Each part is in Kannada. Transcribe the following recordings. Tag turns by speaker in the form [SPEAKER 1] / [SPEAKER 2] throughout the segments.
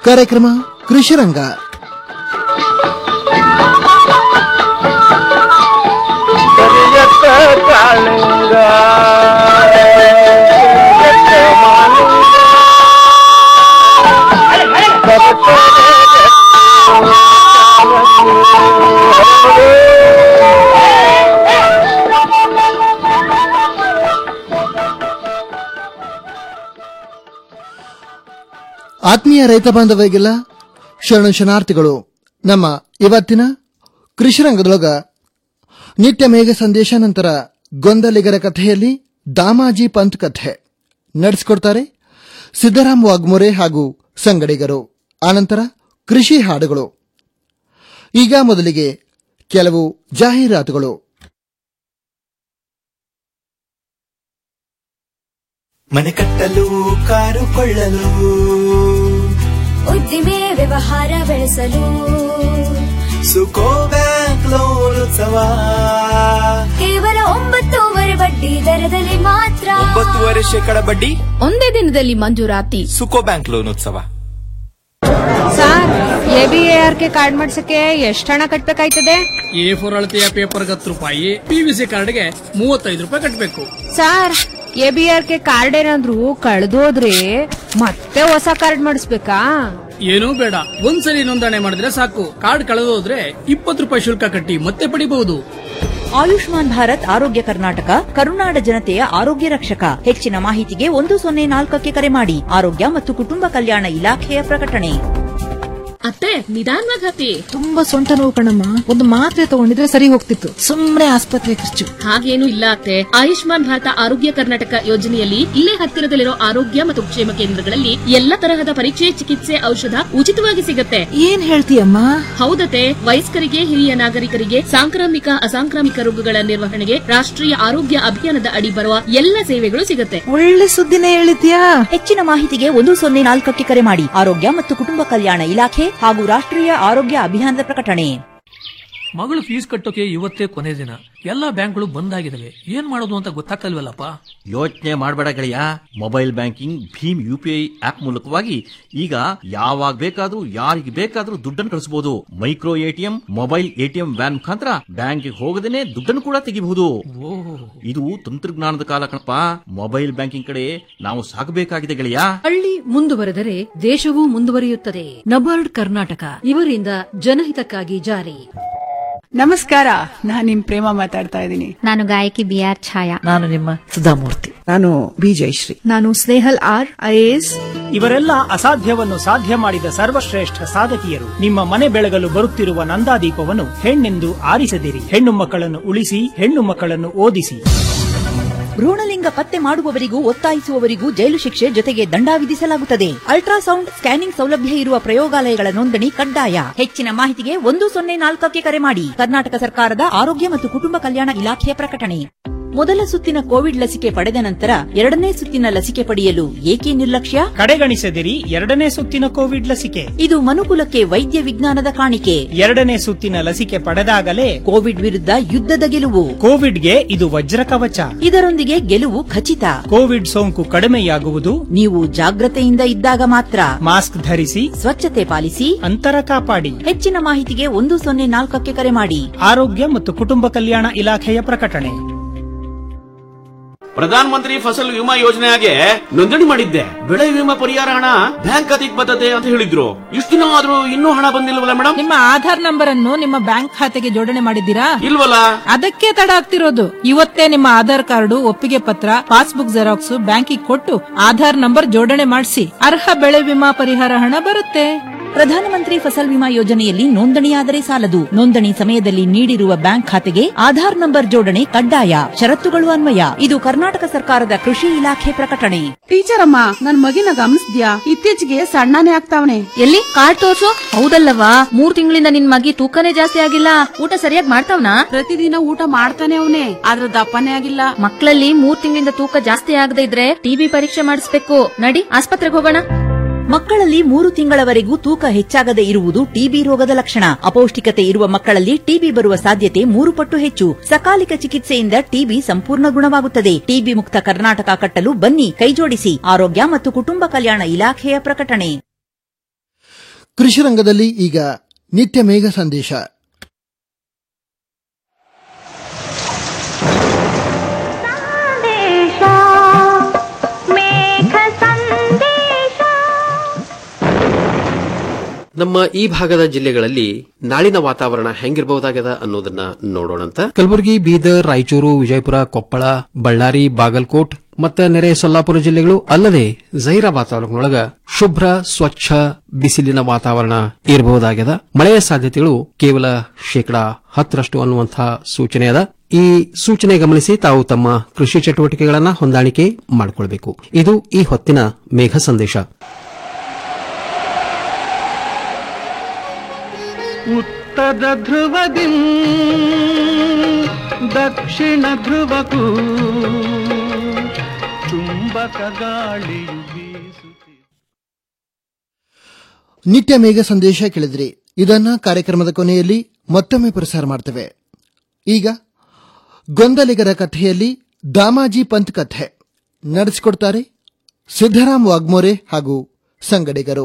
[SPEAKER 1] ಕಾರ್ಯಕ್ರಮ ಕೃಷಿರಂಗ
[SPEAKER 2] ಕರಿಯತ್ತ ಕಾಳಿಂಗ ಕರಿಯತ್ತ ಮಾಲಿಂಗ
[SPEAKER 1] ಆತ್ಮೀಯ ರೈತ ಬಾಂಧವರಿಗೆಲ್ಲ ಶರಣು ಶರಣಾರ್ಥಿಗಳು ನಮ್ಮ ಇವತ್ತಿನ ಕೃಷಿರಂಗದೊಳಗ ನಿತ್ಯ ಮೇಘ ಸಂದೇಶ ನಂತರ ಗೊಂದಲಿಗರ ಕಥೆಯಲ್ಲಿ ದಾಮಾಜಿ ಪಂತ್ ಕಥೆ ನಡೆಸಿಕೊಡ್ತಾರೆ ಸಿದ್ದರಾಮ್ ವಾಗ್ಮೊರೆ ಹಾಗೂ ಸಂಗಡಿಗರು ಆನಂತರ ಕೃಷಿ ಹಾಡುಗಳು ಈಗ ಮೊದಲಿಗೆ ಕೆಲವು ಜಾಹೀರಾತುಗಳು
[SPEAKER 3] ಮನೆ ಕಟ್ಟಲು ಕಾರು ಕೊಳ್ಳಲು
[SPEAKER 4] ಉದ್ದಿಮೆ ವ್ಯವಹಾರ ಬೆಳೆಸಲು
[SPEAKER 3] ಸುಕೋ ಬ್ಯಾಂಕ್ ಲೋನ್ ಉತ್ಸವ
[SPEAKER 4] ಕೇವಲ ಒಂಬತ್ತೂವರೆ ಬಡ್ಡಿ ದರದಲ್ಲಿ ಮಾತ್ರ
[SPEAKER 3] ಒಂಬತ್ತುವರೆ ಶೇಕಡ ಬಡ್ಡಿ
[SPEAKER 5] ಒಂದೇ ದಿನದಲ್ಲಿ ಮಂಜೂರಾತಿ
[SPEAKER 3] ಸುಕೋ ಬ್ಯಾಂಕ್ ಲೋನ್ ಉತ್ಸವ
[SPEAKER 6] sir A B R K card ಮಾಡ್ಸಕ್ಕೆ ಎಷ್ಟು ಹಣ ಕಟ್ಬೇಕಾಯ್ತದೆ
[SPEAKER 7] ಎ ಫೋರ್ ಅಳತೆಯ ಪೇಪರ್ಗೆ ಹತ್ತು ರೂಪಾಯಿ ಪಿವಿಸಿ ಕಾರ್ಡ್ಗೆ ಮೂವತ್ತೈದು ರೂಪಾಯಿ ಕಟ್ಟಬೇಕು
[SPEAKER 6] sir A B R K card ಏನಾದ್ರು ಕಳ್ದೋದ್ರೆ ಮತ್ತೆ ಹೊಸ ಕಾರ್ಡ್ ಮಾಡಿಸ್ಬೇಕಾ
[SPEAKER 7] ಏನೂ ಬೇಡ ಒಂದ್ಸಲಿ ನೋಂದಣಿ ಮಾಡಿದ್ರೆ ಸಾಕು ಕಾರ್ಡ್ ಕಳೆದೋದ್ರೆ ಇಪ್ಪತ್ತು ರೂಪಾಯಿ ಶುಲ್ಕ ಕಟ್ಟಿ ಮತ್ತೆ ಪಡಿಬಹುದು
[SPEAKER 8] ಆಯುಷ್ಮಾನ್ ಭಾರತ್ ಆರೋಗ್ಯ ಕರ್ನಾಟಕ ಕರುನಾಡ ಜನತೆಯ ಆರೋಗ್ಯ ರಕ್ಷಕ ಹೆಚ್ಚಿನ ಮಾಹಿತಿಗೆ ಒಂದು ಸೊನ್ನೆ ನಾಲ್ಕಕ್ಕೆ ಕರೆ ಮಾಡಿ ಆರೋಗ್ಯ ಮತ್ತು ಕುಟುಂಬ ಕಲ್ಯಾಣ ಇಲಾಖೆಯ ಪ್ರಕಟಣೆ
[SPEAKER 5] ಅತ್ತೆ ನಿಧಾನವಾಗಿ ಹತ್ತಿ
[SPEAKER 6] ತುಂಬಾ ಸೊಂಟ ನೋವು ಕಣಮ್ಮ ಒಂದು ಮಾತ್ರೆ ತಗೊಂಡಿದ್ರೆ ಸರಿ ಹೋಗ್ತಿತ್ತು ಸುಮ್ನೆ ಆಸ್ಪತ್ರೆ ಖರ್ಚು
[SPEAKER 5] ಹಾಗೇನು ಇಲ್ಲ ಅತ್ತೆ ಆಯುಷ್ಮಾನ್ ಭಾರತ ಆರೋಗ್ಯ ಕರ್ನಾಟಕ ಯೋಜನೆಯಲ್ಲಿ ಇಲ್ಲೇ ಹತ್ತಿರದಲ್ಲಿರೋ ಆರೋಗ್ಯ ಮತ್ತು ಕ್ಷೇಮ ಕೇಂದ್ರಗಳಲ್ಲಿ ಎಲ್ಲ ತರಹದ ಪರೀಕ್ಷೆ ಚಿಕಿತ್ಸೆ ಔಷಧ ಉಚಿತವಾಗಿ ಸಿಗತ್ತೆ
[SPEAKER 6] ಏನ್ ಹೇಳ್ತೀಯಮ್ಮ
[SPEAKER 5] ಹೌದತೆ ವಯಸ್ಕರಿಗೆ ಹಿರಿಯ ನಾಗರಿಕರಿಗೆ ಸಾಂಕ್ರಾಮಿಕ ಅಸಾಂಕ್ರಾಮಿಕ ರೋಗಗಳ ನಿರ್ವಹಣೆಗೆ ರಾಷ್ಟ್ರೀಯ ಆರೋಗ್ಯ ಅಭಿಯಾನದ ಅಡಿ ಬರುವ ಎಲ್ಲ ಸೇವೆಗಳು ಸಿಗತ್ತೆ
[SPEAKER 6] ಒಳ್ಳೆ ಸುದ್ದಿನೇ ಹೇಳಿದ್ಯಾ
[SPEAKER 8] ಹೆಚ್ಚಿನ ಮಾಹಿತಿಗೆ ಒಂದು ಸೊನ್ನೆ ನಾಲ್ಕಕ್ಕೆ ಕರೆ ಮಾಡಿ ಆರೋಗ್ಯ ಮತ್ತು ಕುಟುಂಬ ಕಲ್ಯಾಣ ಇಲಾಖೆ ಹಾಗೂ ರಾಷ್ಟ್ರೀಯ ಆರೋಗ್ಯ ಅಭಿಯಾನದ ಪ್ರಕಟಣೆ
[SPEAKER 9] ಮಗಳು ಫೀಸ್ ಕಟ್ಟೋಕೆ ಇವತ್ತೇ ಕೊನೆ ದಿನ ಎಲ್ಲಾ ಬ್ಯಾಂಕ್ಗಳು ಬಂದ್ ಆಗಿದಾವೆ ಏನ್ ಮಾಡೋದು ಅಂತ ಗೊತ್ತಾಗ್ತಲ್ವಲ್ಲಪ್ಪ
[SPEAKER 10] ಯೋಚನೆ ಮಾಡಬೇಡ ಗೆಳೆಯ mobile banking Bhim U P I app ಮೂಲಕವಾಗಿ ಈಗ ಯಾವಾಗ ಬೇಕಾದ್ರೂ ಯಾರಿಗೆ ಬೇಕಾದ್ರೂ ದುಡ್ಡನ್ನು ಕಳಿಸಬಹುದು micro ATM mobile ATM van ಮುಖಾಂತರ ಬ್ಯಾಂಕ್ಗೆ ಹೋಗದೇನೆ ದುಡ್ಡನ್ನು ಕೂಡ ತೆಗಿಬಹುದು ಇದು ತಂತ್ರಜ್ಞಾನದ ಕಾಲ ಕಣಪ್ಪ ಮೊಬೈಲ್ ಬ್ಯಾಂಕಿಂಗ್ ಕಡೆ ನಾವು ಸಾಗಬೇಕಾಗಿದೆ ಗೆಳೆಯ
[SPEAKER 11] ಹಳ್ಳಿ ಮುಂದುವರೆದರೆ ದೇಶವೂ ಮುಂದುವರಿಯುತ್ತದೆ ನಬಾರ್ಡ್ ಕರ್ನಾಟಕ ಇವರಿಂದ ಜನಹಿತಕ್ಕಾಗಿ ಜಾರಿ
[SPEAKER 12] ನಮಸ್ಕಾರ ನಾನ್ ನಿಮ್ ಪ್ರೇಮ ಮಾತಾಡ್ತಾ ಇದ್ದೀನಿ
[SPEAKER 13] ನಾನು ಗಾಯಕಿ ಬಿ ಆರ್ ಛಾಯಾ
[SPEAKER 14] ನಾನು ನಿಮ್ಮ ಸುಧಾಮೂರ್ತಿ
[SPEAKER 12] ನಾನು ಬಿ ಜಯಶ್ರೀ
[SPEAKER 14] ನಾನು ಸ್ನೇಹಲ್ ಆರ್ ಐಎಎಸ್
[SPEAKER 15] ಇವರೆಲ್ಲ ಅಸಾಧ್ಯವನ್ನು ಸಾಧ್ಯ ಮಾಡಿದ ಸರ್ವಶ್ರೇಷ್ಠ ಸಾಧಕಿಯರು ನಿಮ್ಮ ಮನೆ ಬೆಳಗಲು ಬರುತ್ತಿರುವ ನಂದಾದೀಪವನ್ನು ಹೆಣ್ಣೆಂದು ಆರಿಸದಿರಿ ಹೆಣ್ಣು ಮಕ್ಕಳನ್ನು ಉಳಿಸಿ ಹೆಣ್ಣು ಮಕ್ಕಳನ್ನು ಓದಿಸಿ
[SPEAKER 8] ಭ್ರೂಣಲಿಂಗ ಪತ್ತೆ ಮಾಡುವವರಿಗೂ ಒತ್ತಾಯಿಸುವವರಿಗೂ ಜೈಲು ಶಿಕ್ಷೆ ಜೊತೆಗೆ ದಂಡ ವಿಧಿಸಲಾಗುತ್ತದೆ ಅಲ್ಟ್ರಾಸೌಂಡ್ ಸ್ಕ್ಯಾನಿಂಗ್ ಸೌಲಭ್ಯ ಇರುವ ಪ್ರಯೋಗಾಲಯಗಳ ನೋಂದಣಿ ಕಡ್ಡಾಯ ಹೆಚ್ಚಿನ ಮಾಹಿತಿಗೆ ಒಂದು ಸೊನ್ನೆ ನಾಲ್ಕಕ್ಕೆ ಕರೆ ಮಾಡಿ ಕರ್ನಾಟಕ ಸರ್ಕಾರದ ಆರೋಗ್ಯ ಮತ್ತು ಕುಟುಂಬ ಕಲ್ಯಾಣ ಇಲಾಖೆಯ ಪ್ರಕಟಣೆ ಮೊದಲ ಸುತ್ತಿನ ಕೋವಿಡ್ ಲಸಿಕೆ ಪಡೆದ ನಂತರ ಎರಡನೇ ಸುತ್ತಿನ ಲಸಿಕೆ ಪಡೆಯಲು ಏಕೆ ನಿರ್ಲಕ್ಷ್ಯ
[SPEAKER 15] ಕಡೆಗಣಿಸದಿರಿ ಎರಡನೇ ಸುತ್ತಿನ ಕೋವಿಡ್ ಲಸಿಕೆ
[SPEAKER 8] ಇದು ಮನುಕುಲಕ್ಕೆ ವೈದ್ಯ ವಿಜ್ಞಾನದ ಕಾಣಿಕೆ
[SPEAKER 15] ಎರಡನೇ ಸುತ್ತಿನ ಲಸಿಕೆ ಪಡೆದಾಗಲೇ
[SPEAKER 8] ಕೋವಿಡ್ ವಿರುದ್ಧ ಯುದ್ಧದ ಗೆಲುವು
[SPEAKER 15] ಕೋವಿಡ್ಗೆ ಇದು ವಜ್ರ ಕವಚ
[SPEAKER 8] ಇದರೊಂದಿಗೆ ಗೆಲುವು ಖಚಿತ
[SPEAKER 15] ಕೋವಿಡ್ ಸೋಂಕು ಕಡಿಮೆಯಾಗುವುದು
[SPEAKER 8] ನೀವು ಜಾಗ್ರತೆಯಿಂದ ಇದ್ದಾಗ ಮಾತ್ರ
[SPEAKER 15] ಮಾಸ್ಕ್ ಧರಿಸಿ
[SPEAKER 8] ಸ್ವಚ್ಛತೆ ಪಾಲಿಸಿ
[SPEAKER 15] ಅಂತರ ಕಾಪಾಡಿ
[SPEAKER 8] ಹೆಚ್ಚಿನ ಮಾಹಿತಿಗೆ ಒಂದು ಸೊನ್ನೆ ನಾಲ್ಕಕ್ಕೆ ಕರೆ ಮಾಡಿ
[SPEAKER 15] ಆರೋಗ್ಯ ಮತ್ತು ಕುಟುಂಬ ಕಲ್ಯಾಣ ಇಲಾಖೆಯ ಪ್ರಕಟಣೆ
[SPEAKER 16] ಪ್ರಧಾನ ಮಂತ್ರಿ ಫಸಲ್ ವಿಮಾ ಯೋಜನೆಗೆ ನೋಂದಣಿ ಮಾಡಿದ್ದೆ ಬೆಳೆ ವಿಮಾ ಪರಿಹಾರ ಹಣ ಬ್ಯಾಂಕ್ ಖಾತೆಗೆ ಬರ್ತದೆ ಅಂತ ಹೇಳಿದ್ರು ಇಷ್ಟು ದಿನ ಆದ್ರೂ ಇನ್ನೂ ಹಣ ಬಂದಿಲ್ವಲ್ಲ ಮೇಡಮ್
[SPEAKER 17] ನಿಮ್ಮ ಆಧಾರ್ ನಂಬರ್ ಅನ್ನು ನಿಮ್ಮ ಬ್ಯಾಂಕ್ ಖಾತೆಗೆ ಜೋಡಣೆ ಮಾಡಿದ್ದೀರಾ
[SPEAKER 16] ಇಲ್ವಲ್ಲ
[SPEAKER 17] ಅದಕ್ಕೆ ತಡ ಆಗ್ತಿರೋದು ಇವತ್ತೇ ನಿಮ್ಮ ಆಧಾರ್ ಕಾರ್ಡು ಒಪ್ಪಿಗೆ ಪತ್ರ ಪಾಸ್ಬುಕ್ ಜೆರಾಕ್ಸ್ ಬ್ಯಾಂಕಿಗೆ ಕೊಟ್ಟು ಆಧಾರ್ ನಂಬರ್ ಜೋಡಣೆ ಮಾಡಿಸಿ ಅರ್ಹ ಬೆಳೆ ವಿಮಾ ಪರಿಹಾರ ಹಣ ಬರುತ್ತೆ
[SPEAKER 8] ಪ್ರಧಾನಮಂತ್ರಿ ಫಸಲ್ ವಿಮಾ ಯೋಜನೆಯಲ್ಲಿ ನೋಂದಣಿಯಾದರೆ ಸಾಲದು ನೋಂದಣಿ ಸಮಯದಲ್ಲಿ ನೀಡಿರುವ ಬ್ಯಾಂಕ್ ಖಾತೆಗೆ ಆಧಾರ್ ನಂಬರ್ ಜೋಡಣೆ ಕಡ್ಡಾಯ ಷರತ್ತುಗಳು ಅನ್ವಯ ಇದು ಕರ್ನಾಟಕ ಸರ್ಕಾರದ ಕೃಷಿ ಇಲಾಖೆ ಪ್ರಕಟಣೆ
[SPEAKER 12] ಟೀಚರ್ ಅಮ್ಮ ನನ್ ಮಗಿನ ಗಮನಿಸ್ದ್ಯಾ ಇತ್ತೀಚೆಗೆ ಸಣ್ಣನೇ ಆಗ್ತಾವನೆ
[SPEAKER 5] ಎಲ್ಲಿ ಕಾರ್ಡ್ ತೋರ್ಸು ಹೌದಲ್ಲವಾ ಮೂರ್ ತಿಂಗಳಿಂದ ನಿನ್ ಮಗಿ ತೂಕನೇ ಜಾಸ್ತಿ ಆಗಿಲ್ಲ ಊಟ ಸರಿಯಾಗಿ ಮಾಡ್ತಾವ್ನಾ
[SPEAKER 12] ಪ್ರತಿದಿನ ಊಟ ಮಾಡ್ತಾನೆ ಅವನೇ ಆದ್ರ ದಪ್ಪನೇ ಆಗಿಲ್ಲ
[SPEAKER 5] ಮಕ್ಕಳಲ್ಲಿ ಮೂರ್ ತಿಂಗಳಿಂದ ತೂಕ ಜಾಸ್ತಿ ಆಗದೆ ಇದ್ರೆ ಟಿಬಿ ಪರೀಕ್ಷೆ ಮಾಡಿಸ್ಬೇಕು ನಡಿ ಆಸ್ಪತ್ರೆಗೆ ಹೋಗೋಣ
[SPEAKER 8] ಮಕ್ಕಳಲ್ಲಿ ಮೂರು ತಿಂಗಳವರೆಗೂ ತೂಕ ಹೆಚ್ಚಾಗದೆ ಇರುವುದು ಟಿಬಿ ರೋಗದ ಲಕ್ಷಣ ಅಪೌಷ್ಟಿಕತೆ ಇರುವ ಮಕ್ಕಳಲ್ಲಿ ಟಿಬಿ ಬರುವ ಸಾಧ್ಯತೆ ಮೂರು ಪಟ್ಟು ಹೆಚ್ಚು ಸಕಾಲಿಕ ಚಿಕಿತ್ಸೆಯಿಂದ ಟಿಬಿ ಸಂಪೂರ್ಣ ಗುಣವಾಗುತ್ತದೆ ಟಿಬಿ ಮುಕ್ತ ಕರ್ನಾಟಕ ಕಟ್ಟಲು ಬನ್ನಿ ಕೈಜೋಡಿಸಿ ಆರೋಗ್ಯ ಮತ್ತು ಕುಟುಂಬ ಕಲ್ಯಾಣ ಇಲಾಖೆಯ ಪ್ರಕಟಣೆ
[SPEAKER 1] ಕೃಷಿ ರಂಗದಲ್ಲಿ ಈಗ ನಿತ್ಯ ಮೇಘ ಸಂದೇಶ
[SPEAKER 18] ನಮ್ಮ ಈ ಭಾಗದ ಜಿಲ್ಲೆಗಳಲ್ಲಿ ನಾಳಿನ ವಾತಾವರಣ ಹೆಂಗಿರಬಹುದಾಗದ ಅನ್ನೋದನ್ನ ನೋಡೋಣಂತ
[SPEAKER 19] ಕಲಬುರಗಿ ಬೀದರ್ ರಾಯಚೂರು ವಿಜಯಪುರ ಕೊಪ್ಪಳ ಬಳ್ಳಾರಿ ಬಾಗಲಕೋಟ್ ಮತ್ತು ನೆರೆ ಸೊಲ್ಲಾಪುರ ಜಿಲ್ಲೆಗಳು ಅಲ್ಲದೆ ಜೈರಾಬಾದ್ ತಾಲೂಕಿನೊಳಗ ಶುಭ್ರ ಸ್ವಚ್ಛ ಬಿಸಿಲಿನ ವಾತಾವರಣ ಇರಬಹುದಾಗ್ಯದ ಮಳೆಯ ಸಾಧ್ಯತೆಗಳು ಕೇವಲ ಶೇಕಡಾ ಹತ್ತರಷ್ಟು ಅನ್ನುವಂತಹ ಸೂಚನೆ ಅದ ಈ ಸೂಚನೆ ಗಮನಿಸಿ ತಾವು ತಮ್ಮ ಕೃಷಿ ಚಟುವಟಿಕೆಗಳನ್ನ ಹೊಂದಾಣಿಕೆ ಮಾಡಿಕೊಳ್ಬೇಕು ಇದು ಈ ಹೊತ್ತಿನ ಮೇಘ ಸಂದೇಶ
[SPEAKER 2] ಉತ್ತರ ಧ್ರುವದಿ ದಕ್ಷಿಣ ಧ್ರುವಕ್ಕೂ ಚುಂಬಕ ಗಾಳಿಯು ಬೀಸುತ್ತಿದೆ
[SPEAKER 1] ನಿತ್ಯ ಮೇಘ ಸಂದೇಶ ಕೇಳಿದ್ರಿ ಇದನ್ನ ಕಾರ್ಯಕ್ರಮದ ಕೊನೆಯಲ್ಲಿ ಮತ್ತೊಮ್ಮೆ ಪ್ರಸಾರ ಮಾಡ್ತೇವೆ ಈಗ ಗೊಂದಲಿಗರ ಕಥೆಯಲ್ಲಿ ದಾಮಾಜಿ ಪಂತ್ ಕಥೆ ನಡೆಸಿಕೊಡ್ತಾರೆ ಸಿದ್ದರಾಮ್ ವಾಗ್ಮೋರೆ ಹಾಗೂ ಸಂಗಡಿಗರು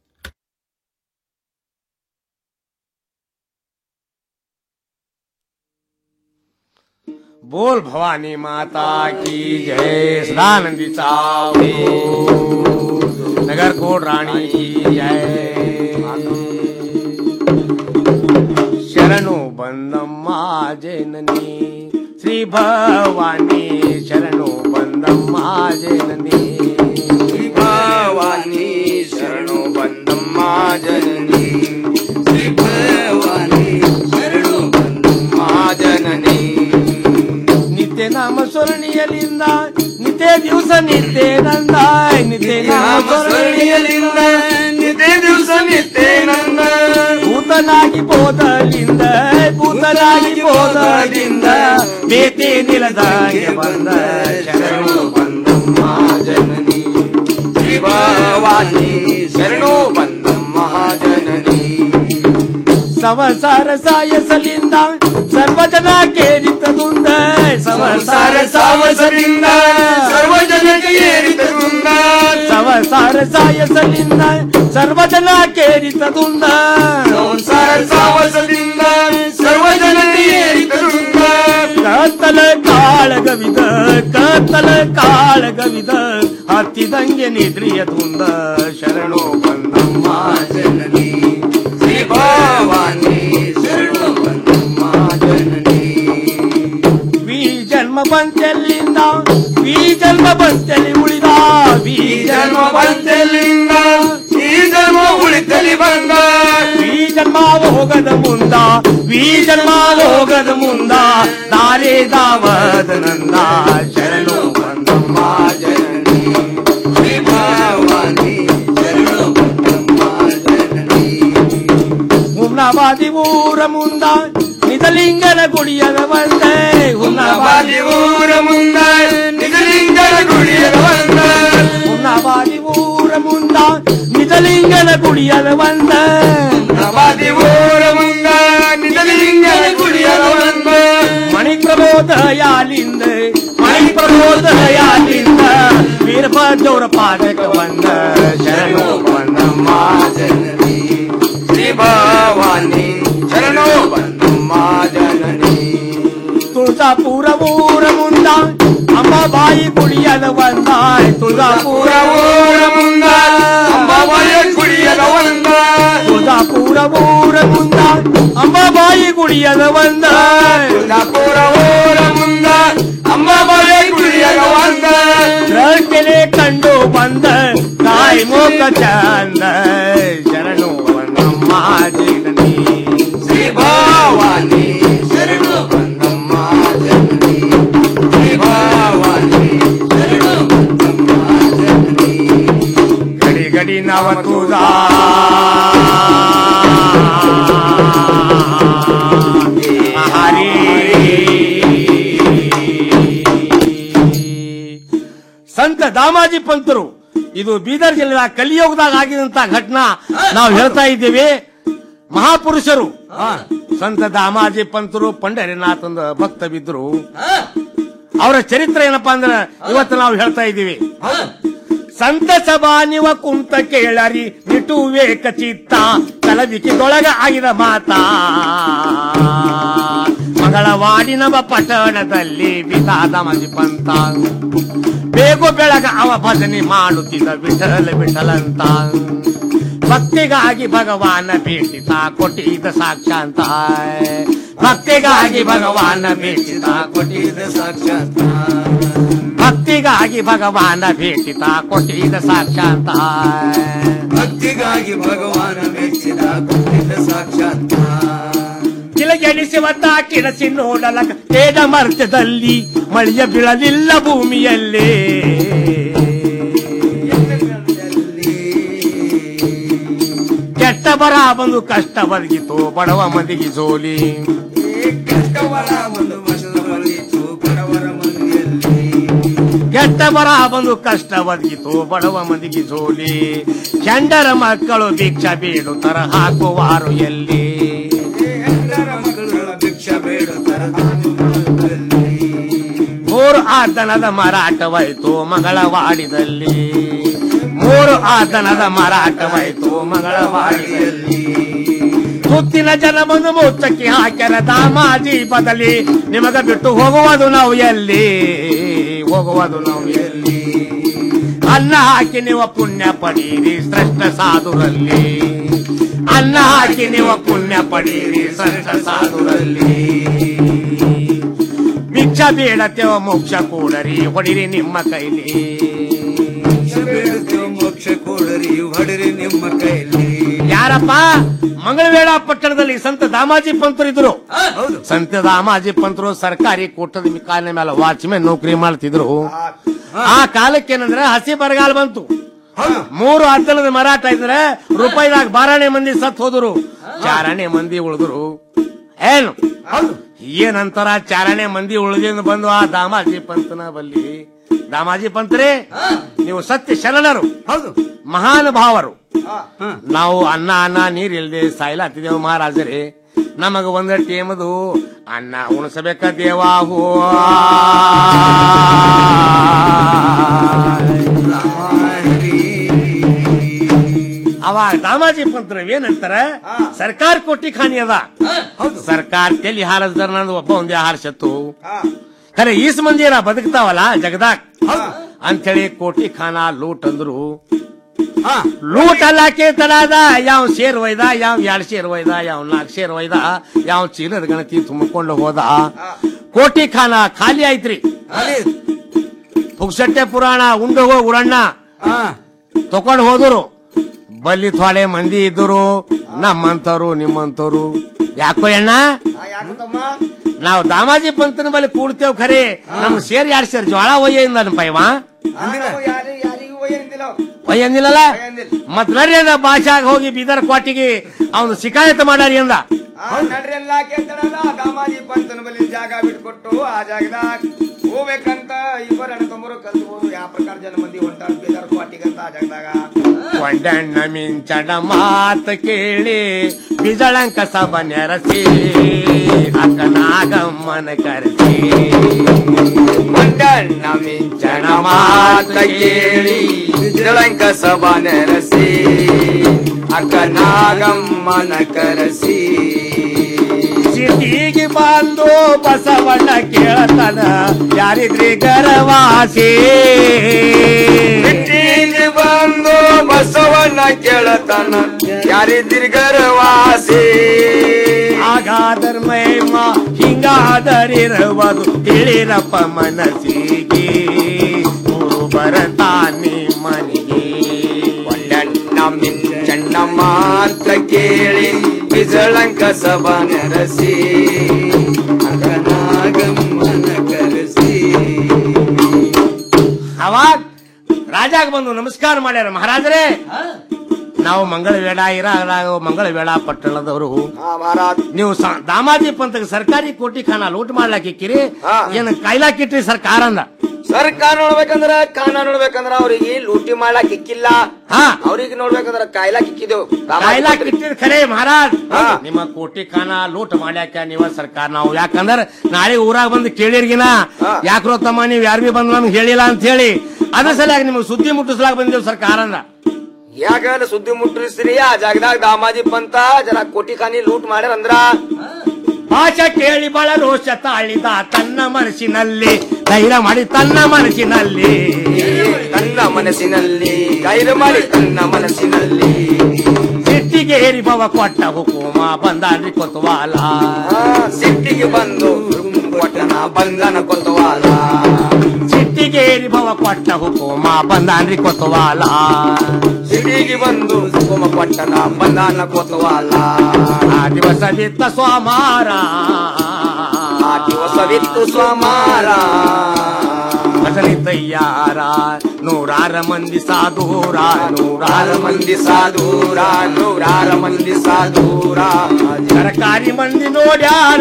[SPEAKER 20] बोल भवानी माता की जय सदानंदी सावरी नगर कोट रानी की जय शरणो बंदम्मा जननी श्री भवानी शरणो बंदम्मा जननी श्री भवानी शरणो बंदम्मा जननी श्री भवानी शरणो बंदम्मा जननी ನಿತ್ಯ ನಾಮ ಸ್ಮರಣೀಯಲಿಂದ ನಿತ್ಯ ದಿವಸ ನಿತ್ಯ ನಂದ ನಿತ್ಯ ನಾಮ ಸ್ಮರಣೀಯಲಿಂದ ನಿತ್ಯ ದಿವಸ ನಿತ್ಯ ನಂದ ಭೂತನಾಗಿ ಬೋಧಲಿಂದ ಭೂತನಾಗಿ ಬೋಧಲಿಂದ ಬೇತೆ ನಿಲದಾಗೆ ಬಂದ ಶರಣು ಬಂದಮ್ಮ ಜನನಿ ಶಿವವಾಣಿ ಶರಣು ಬಂದಮ್ಮ ಜನನಿ ಸಂಸಾರ ಸಾಯಸಲಿಂದ ಸರ್ವಜನ ಕೇರಿತದುಂದ ಸಂಸಾರ ಸಾವಸಲಿಂದ ಸರ್ವಜನಕ್ಕೆ ಏರಿತದುಂದ ಸಂಸಾರ ಸಾಯಸಲಿಂದ ಸರ್ವಜನ ಕೇರಿತದುಂದ ಸಂಸಾರ ಸಾವಸಲಿಂದ ಸರ್ವಜನಕ್ಕೆ ಏರಿತದುಂದ ಕತ್ತಲ ಕಾಳಗವಿದ ಕತ್ತಲ ಕಾಳಗವಿದ ಹತ್ತಿದಂಗೆ ನಿದ್ರಿಯದುಂದ ಶರಣು ಬಂದಮ್ಮ ಜನನಿ ಶ್ರೀ ಭವಾನಿ ಶರಣು ಬಂದಮ್ಮ ಜನನಿ ವಿ ಜನ್ಮ ಬಂತೆಲ್ಲಿಂದ ವಿ ಜನ್ಮ ಬಂತೆಲಿ ಉಳಿದ ವಿ ಜನ್ಮ ಬಂತೆಲ್ಲಿಂದ ಈ ಜನ್ಮ ಉಳಿತಲಿ ಬಂದ ವಿ ಜನ್ಮ ಹೋಗದ ಮುಂದ ವಿ ಜನ್ಮ ಹೋಗದ ಮುಂದ ದಾರಿ ದಾವದ ನಂದ ಶರಣು ಬಂದಮ್ಮ ಜನನಿ ಶ್ರೀ ಭವಾನಿ ಶರಣು ಬಂದಮ್ಮ ಜನನಿ ಹುನ್ನವಾದಿ ಊರ ಮುಂದ ನಿಜಲಿಂಗನ ಗುಡಿಯದ ಬಂದೆ ಹುನ್ನವಾದಿ ಊರ ಮುಂದ ನಿಜಲಿಂಗನ ಗುಡಿಯದ ಬಂದ ಹುನ್ನವಾದಿ ಊರ ಮುಂದ ನಿಜಲಿಂಗನ ಗುಡಿಯದ ಬಂದ ಹುನ್ನವಾದಿ ಊರ ಮುಂದ ನಿಜಲಿಂಗನ ಗುಡಿಯದ ಬಂದ ಮಣಿ ಪ್ರಬೋದಯಾಲಿಂದ ಮಣಿ ಪ್ರಬೋದಯಾಲಿಂದ ವೀರಭದ್ರವರ ಪಾದಕ ಬಂದ ಶರಣು ಬಂದಮ್ಮ ಜನನಿ ಶ್ರೀ ಭವಾನಿ ಶರಣು ಬಂದಮ್ಮ ಜನನಿ ತುಳಜಾಪುರ ಊರ ಮುಂದ ಅಮ್ಮ ಬಾಯಿ ಕುಡಿಯದ ಬಂದ ತುಳಜಾಪುರ ಊರ ಮುಂದ ಅಮ್ಮ ಬಾಯಿ ಕುಡಿಯದ ಬಂದ ತುಳಜಾಪುರ ಊರ ಮುಂದ ಅಮ್ಮ ಬಾಯಿ ಕುಡಿಯದ ಬಂದ ತುಳಜಾಪುರ ಊರ ಮುಂದ ಅಮ್ಮ ಬಾಯಿ ಕುಡಿಯದ ಬಂದ ರಕೆಲೆ ಕಂಡು ಬಂದ ತಾಯಿ ಮೋಕ ಚಂದ ಶರಣು ಬಂದಮ್ಮ ಜನನಿ ಶ್ರೀ ಭವಾನಿ ಶರಣು ಬಂದಮ್ಮ ಜನನಿ ಶ್ರೀ ಭವಾನಿ ಶರಣು ಬಂದಮ್ಮ ಜನನಿ ಗಡಿ ಗಡಿ ನವ ತುದಾ ಹರಿ ಸಂತ ದಾಮಾಜಿ ಪಂತರು ಇದು ಬೀದರ್ ಜಿಲ್ಲೆಯ ಕಲಿಯುಗದಾಗ ಆಗಿದಂತ ಘಟನಾ ನಾವು ಹೇಳ್ತಾ ಇದ್ದೇವೆ ಮಹಾಪುರುಷರು ಸಂತ ದಾಮಾಜಿ ಪಂತರು ಪಂಡರಿನಾಥಂದ ಭಕ್ತ ಬಿದ್ರು ಅವರ ಚರಿತ್ರೆ ಏನಪ್ಪಾ ಅಂದ್ರೆ ಇವತ್ತು ನಾವು ಹೇಳ್ತಾ ಇದ್ದೀವಿ ಸಂತ ಸಭಾ ನಿವ ಕುಂತ ಕೇಳರಿ ನಿಟುವೆ ಚಿತ್ತ ಕಲವಿಕಿದೊಳಗ ಆಗಿದ ಮಾತಾ ಮಂಗಳವಾಡಿನವ ಪಟ್ಟಣದಲ್ಲಿ ವಿಧಾದ ಮದಿ ಪಂತ ಬೇಗು ಬೆಳಗ ಅವ ಭಜನೆ ಮಾಡುತ್ತಿದ್ದ ವಿಠಲ ವಿಠಲಂತ ಭಕ್ತಿಗಾಗಿ ಭಗವಾನ ಭೇಟಿತ ಕೊಟ್ಟಿದ್ದ ಸಾಕ್ಷಾಂತ ಭಕ್ತಿಗಾಗಿ ಭಗವಾನ ಭೇಟಿತ ಕೊಟ್ಟಿದ್ದ ಸಾಕ್ಷಾಂತ ಭಕ್ತಿಗಾಗಿ ಭಗವಾನ ಭೇಟಿತ ಕೊಟ್ಟಿದ್ದ ಸಾಕ್ಷಾಂತ
[SPEAKER 3] ಭಕ್ತಿಗಾಗಿ ಭಗವಾನ ಮೆಚ್ಚಿದ ಕೊಟ್ಟಿದ್ದ ಸಾಕ್ಷಾತ್
[SPEAKER 20] ಕಿಲಗೆಡಿಸುವಂತ ಕಿಡಸಿ ನೋಡಲಕ ತೇಜ ಮರ್ತ್ಯದಲ್ಲಿ ಮಳೆಯ ಬೀಳಲಿಲ್ಲ ಭೂಮಿಯಲ್ಲೇ ಕೆಟ್ಟ ಬರ ಬಂದು ಕಷ್ಟ ಬದುಕಿತು ಬಡವ ಮಂದಿಗೆ ಜೋಲಿ ಕೆಟ್ಟ ಬರ ಬಂದು ಕಷ್ಟ ಬದುಕಿತು ಬಡವ ಮಂದಿಗೆ ಜೋಲಿ ಚಂಡರ ಮಕ್ಕಳು ಭಿಕ್ಷ ಬೇಡುತ್ತರ ಹಾಕುವಾರು ಎಲ್ಲಿ
[SPEAKER 3] ಭಿಕ್ಷ ಬೇಡುತ್ತರ
[SPEAKER 20] ಮೂರು ಆತನದ ಮಾರಾಟವಾಯಿತು ಮಂಗಳವಾಡಿದಲ್ಲಿ ಮೂರು ಆತನದ ಮಾರಾಟವಾಯಿತು ಮಂಗಳವಾಡಿದಲ್ಲಿ ಸುತ್ತಿನ ಜನ ಬಂದು ಮುಚ್ಚಕ್ಕೆ ಹಾಕ್ಯಾರ ದಾಮಾಜಿ ಬದಲಿ ನಿಮಗ ಬಿಟ್ಟು ಹೋಗುವುದು ನಾವು ಎಲ್ಲಿ ಹೋಗುವುದು ನಾವು ಎಲ್ಲಿ ಅನ್ನ ಹಾಕಿ ನೀವು ಪುಣ್ಯ ಪಡೀರಿ ಶ್ರೇಷ್ಠ ಸಾಧುರಲ್ಲಿ ಅನ್ನ ಹಾಕಿ ನೀವು ಪುಣ್ಯ ಪಡೀರಿ ಶ್ರೇಷ್ಠ ಸಾಧುರಲ್ಲಿ ಭಿಕ್ಷ ಬೇಡತ್ಯವ ಮೋಕ್ಷ ಕೂಡರಿ ಹೊಡಿರಿ ನಿಮ್ಮ ಕೈಲಿ
[SPEAKER 3] ಬೇಡುತ್ತೇವೆ ಮೋಕ್ಷ ಕೊಡರಿ ಹೊಡಿರಿ ನಿಮ್ಮ ಕೈಲಿ
[SPEAKER 20] ಯಾರಪ್ಪ ಮಂಗಳವೇಳ ಪಟ್ಟಣದಲ್ಲಿ ಸಂತ ದಾಮಾಜಿ ಪಂತರು ಇದ್ರು ಸಂತ ದಾಮಾಜಿ ಪಂತರು ಸರ್ಕಾರಿ ಕೂಟದ ಕಾಲಿನ ಮೇಲೆ ವಾಚ್ಮೆನ್ ನೌಕರಿ ಮಾಡ್ತಿದ್ರು ಆ ಕಾಲಕ್ಕೆ ಏನಂದ್ರೆ ಹಸಿ ಬರಗಾಲ ಬಂತು ಮೂರು ಹತ್ತನದ ಮರಾಠ ಇದ್ರೆ ರೂಪಾಯಿದಾಗ ಬಾರಾಣೆ ಮಂದಿ ಸತ್ ಹೋದ್ರು ಚಾರಣೆ ಮಂದಿ ಉಳಿದ್ರು ಏನು ಏನಂತಾರ ಚಾರಣೆ ಮಂದಿ ಉಳಿದಿಂದ ಬಂದು ಆ ದಾಮಾಜಿ ಪಂತನ ಬಲ್ಲಿ ದಾಮಾಜಿ ಪಂತರೇ ನೀವು ಸತ್ಯ ಶರಣರು ಹೌದು ಮಹಾನುಭಾವರು ನಾವು ಅನ್ನ ಅನ್ನ ನೀರ್ ಇಲ್ದೆ ಸಾಯ್ಲಾತಿದ್ದೇವು ಮಹಾರಾಜರೇ ನಮಗ ಒಂದ ಟೇಮದು ಅನ್ನ ಉಣಿಸಬೇಕ ದೇವಾಹು ಅವಾಗ ದಾಮಾಜಿ ಪಂತ್ರ ಏನಂತಾರ ಸರ್ಕಾರ ಕೊಟ್ಟಿ ಖಾನಿ ಅದ ಸರ್ಕಾರ ತೆಲಿ ಹಾರಸ್ದಾರ ನಂದು ಒಬ್ಬ ಒಂದೇ ಹಾರಿಸತ್ತು ಖರೆ ಈಸ್ ಮಂದಿ ಏನ ಬದುಕ್ತಾವಲ್ಲ ಜಗದಾಕ್ ಅಂಥೇಳಿ ಕೋಟಿ ಖಾನ ಲೂಟ್ ಅಂದ್ರು ಲೂಟ್ ಅಲ್ಲಾಕೆ ತಲಾದ ಯಾವ ಶೇರ್ ಒಯ್ದ ಯಾವ ಎರಡ್ ಶೇರ್ ಒಯ್ದ ಯಾವ ನಾಲ್ಕು ಶೇರ್ ಒಯ್ದ ಯಾವ ಚೀಲದ ಗಣತಿ ತುಂಬಿಕೊಂಡು ಹೋದ ಕೋಟಿ ಖಾನ ಖಾಲಿ ಆಯ್ತ್ರಿ ಪುಗ್ಸಟ್ಟೆ ಪುರಾಣ ಉಂಡು ಹೋಗ್ ಉರಣ್ಣ ತಕೊಂಡ್ ಹೋದ್ರು ಬಲ್ಲಿ ಥೋಡೆ ಮಂದಿ ಇದ್ದರು ನಮ್ಮಂತವ್ರು ನಿಮ್ಮಂತವ್ರು ಯಾಕೋ ಅಣ್ಣ ನಾವು ದಾಮಾಜಿ ಪಂತನ ಬಳಿ ಕೂಡ್ತೇವ್ ಖರೆ ನಮ್ ಸೇರ್ ಯಾರು ಸೇರ್ ಜ್ವಾಳ ಒಯ್ಯಿಂದ ಪೈವ ಒಯ್ಯಂದಿಲ್ಲಲ್ಲ ಮತ್ ನಡ್ರಿ ಅಂದ ಭಾಷಾಗ ಹೋಗಿ ಬೀದರ್ ಕ್ವಾಟಿಗೆ ಅವನು ಶಿಕಾಯತ್ ಮಾಡಾರಿ ಅಂದ
[SPEAKER 21] ನಡ್ರಿ ಎಲ್ಲ ಕೇಳ್ತಾರಲ್ಲ ದಾಮಾಜಿ ಪಂತನ ಬಳಿ ಜಾಗ ಬಿಟ್ಕೊಟ್ಟು ಆ ಜಾಗದಾಗ ಹೋಗ್ಬೇಕಂತ ಇಬ್ಬರ ಅಣ್ಣ ತಮ್ಮರು ಕಲ್ತ್ಬೋದು ಯಾವ ಪ್ರಕಾರ ಜನ ಮಂದಿ ಹೊಂಟಾರ ಬೇದಾರ ಕ್ವಾಟಿಗಂತ ಆ ಜಾಗದಾಗ
[SPEAKER 20] ಕೊಂಡಣ್ಣ ಮಿಂಚಡ ಮಾತ ಕೇಳಿ ಬಿಜಳಂಕ ಸಭ ನೆರಸಿ ಅಕ್ಕನಾಗಮ್ಮನ ಕರೆಸಿ
[SPEAKER 21] ಕೊಂಡಣ್ಣ ಮಿಂಚಣ ಮಾತ ಕೇಳಿ ಬಿಜಳಂಕ ಸಭಾ ನೆರಸಿ ಅಕ್ಕ ನಾಗಮ್ಮನ ಕರೆಸಿ
[SPEAKER 20] ಸಿಟಿಗೆ ಬಂದು ಬಸವಣ್ಣ ಕೇಳತನ ಯಾರಿದ್ರಿ ಗರವಾಸಿ
[SPEAKER 21] ಸಿಟ್ಟಿಗೆ ಬಂದು ಬಸವಣ್ಣ ಕೇಳತನ ಯಾರಿದ್ರಿ ಗರವಾಸಿ
[SPEAKER 20] ಹಾಗಾದರ್ ಮೈಮ ಹಿಂಗಾದರಿರುವುದು ತಿಳಿರಪ್ಪ ಮನಸ್ಸಿಗೆ ಗುರು ಬರತಾನೆ ಮನೆಗೆ
[SPEAKER 21] ಕೊಂಡಣ್ಣ ಮಿಂಚಣ್ಣ ಮಾತ ಕೇಳಿ ಬಿಜಳಂಕ ಸಭಾ ನೆರಸಿ ಅಕ್ಕನಾಗಮ್ಮನ ಕರೆಸಿ
[SPEAKER 20] ಅವಾಗ ರಾಜಾಗ ಬಂದು ನಮಸ್ಕಾರ ಮಾಡ್ಯಾರ ಮಹಾರಾಜರೇ ನಾವು ಮಂಗಳ ವೇಳ ಇರ ಮಂಗಳ ವೇಳ ಪಟ್ಟಣದವರು ನೀವು ಸ- ದಾಮಾಜಿ ಪಂತಕ್ಕೆ ಸರ್ಕಾರಿ ಕೋಟಿ ಖಾನ ಲೂಟ್ ಮಾಡ್ಲಾಕಿಕ್ಕಿರಿ ಏನ್ ಕಾಯ್ಲಾಕಿಟ್ರಿ ಸರ್ಕಾರ ಅಂದ
[SPEAKER 21] ಸರ್ಕಾರ ನೋಡ್ಬೇಕಂದ್ರ ಕಾನ ನೋಡ್ಬೇಕಂದ್ರ ಅವ್ರಿಗೆ ಲೂಟಿ ಮಾಡ್ಲಾಕ್ ಇಕ್ಕಿಲ್ಲ ಅವ್ರಿಗೆ ನೋಡ್ಬೇಕಂದ್ರ ಕಾಯ್ಲಾಕ್ ಇಕ್ಕಿದ್ದು
[SPEAKER 20] ಕಾಯ್ಲಾಕಿಟ್ಟಿದ್ ಖರೆ ಮಹಾರಾಜ್ ನಿಮ್ಮ ಕೋಟಿ ಖಾನ ಲೂಟ್ ಮಾಡ್ಯಾಕ ನೀವ ಸರ್ಕಾರ ನಾವು ಯಾಕಂದ್ರ ನಾಳೆ ಊರಾಗ ಬಂದು ಕೇಳಿರ್ಗಿನ ಯಾಕ್ರೋ ತಮ್ಮ ನೀವ್ ಯಾರು ಬಿ ಬಂದು ನಮ್ಗೆ ಹೇಳಿಲ್ಲ ಅಂತ ಹೇಳಿ ಅದ್ರ ಸಲುವಾಗಿ ನಿಮಗೆ ಸುದ್ದಿ ಮುಟ್ಟಿಸ್ಲಾಕ ಬಂದಿದ್ದೇವೆ ಸರ್ಕಾರ ಅಂದ
[SPEAKER 21] ಯಾಕಂದ್ರೆ ಸುದ್ದಿ ಮುಟ್ರಿಸ್ತೀರಿ ಆ ಜಾಗದಾಗ ದಾಮಾಜಿ ಪಂತ ಜರ ಕೋಟಿ ಖಾನಿ ಲೂಟ್ ಮಾಡ್ಯಾರ ಅಂದ್ರ
[SPEAKER 20] ಭಾಷೆ ಕೇಳಿ ಬಹಳ ರೋಷ ತಾಳಿದ ತನ್ನ ಮನಸ್ಸಿನಲ್ಲಿ ಧೈರ್ಯ ಮಾಡಿ ತನ್ನ ಮನಸ್ಸಿನಲ್ಲಿ
[SPEAKER 21] ತನ್ನ ಮನಸ್ಸಿನಲ್ಲಿ ಗೈರು ಮಾಡಿ ತನ್ನ ಮನಸ್ಸಿನಲ್ಲಿ
[SPEAKER 20] ಸಿಟ್ಟಿಗೆ ಏರಿ ಬವ ಕೊಟ್ಟ ಹುಕುಮ ಬಂದಾನ್ರಿ ಕೊತ್ವಾಲ
[SPEAKER 21] ಸಿಟ್ಟಿಗೆ ಬಂದು ಕೊಟ್ಟನ ಬಂಧನ ಕೊತ್ತವಾಲ
[SPEAKER 20] ಸಿಟ್ಟಿಗೆ ಏರಿ ಬವ ಕೊಟ್ಟ ಹುಕುಮ ಬಂದಾನ್ರಿ ಕೊತ್ವಾಲ
[SPEAKER 21] ಸಿಟ್ಟಿಗೆ ಬಂದು ಸುಗಮ ಪಟ್ಟಣ ಬಂಧನ ಕೊತ್ತವಾಲ
[SPEAKER 20] ಆ ದಿವಸ ಬಿತ್ತ ಸ್ವಾಮಾರ
[SPEAKER 21] ಆ ದಿವಸವಿತ್ತು ಸ್ವಾಮಾರ
[SPEAKER 20] ಭಜನೆ ತಯ್ಯಾರ ನೂರಾರ ಮಂದಿ ಸಾಧೂರ
[SPEAKER 21] ನೂರಾರ ಮಂದಿ ಸಾಧೂರ ನೂರಾರ ಮಂದಿ ಸಾಧೂರ
[SPEAKER 20] ಸರ್ಕಾರಿ ಮಂದಿ ನೋಡ್ಯಾರ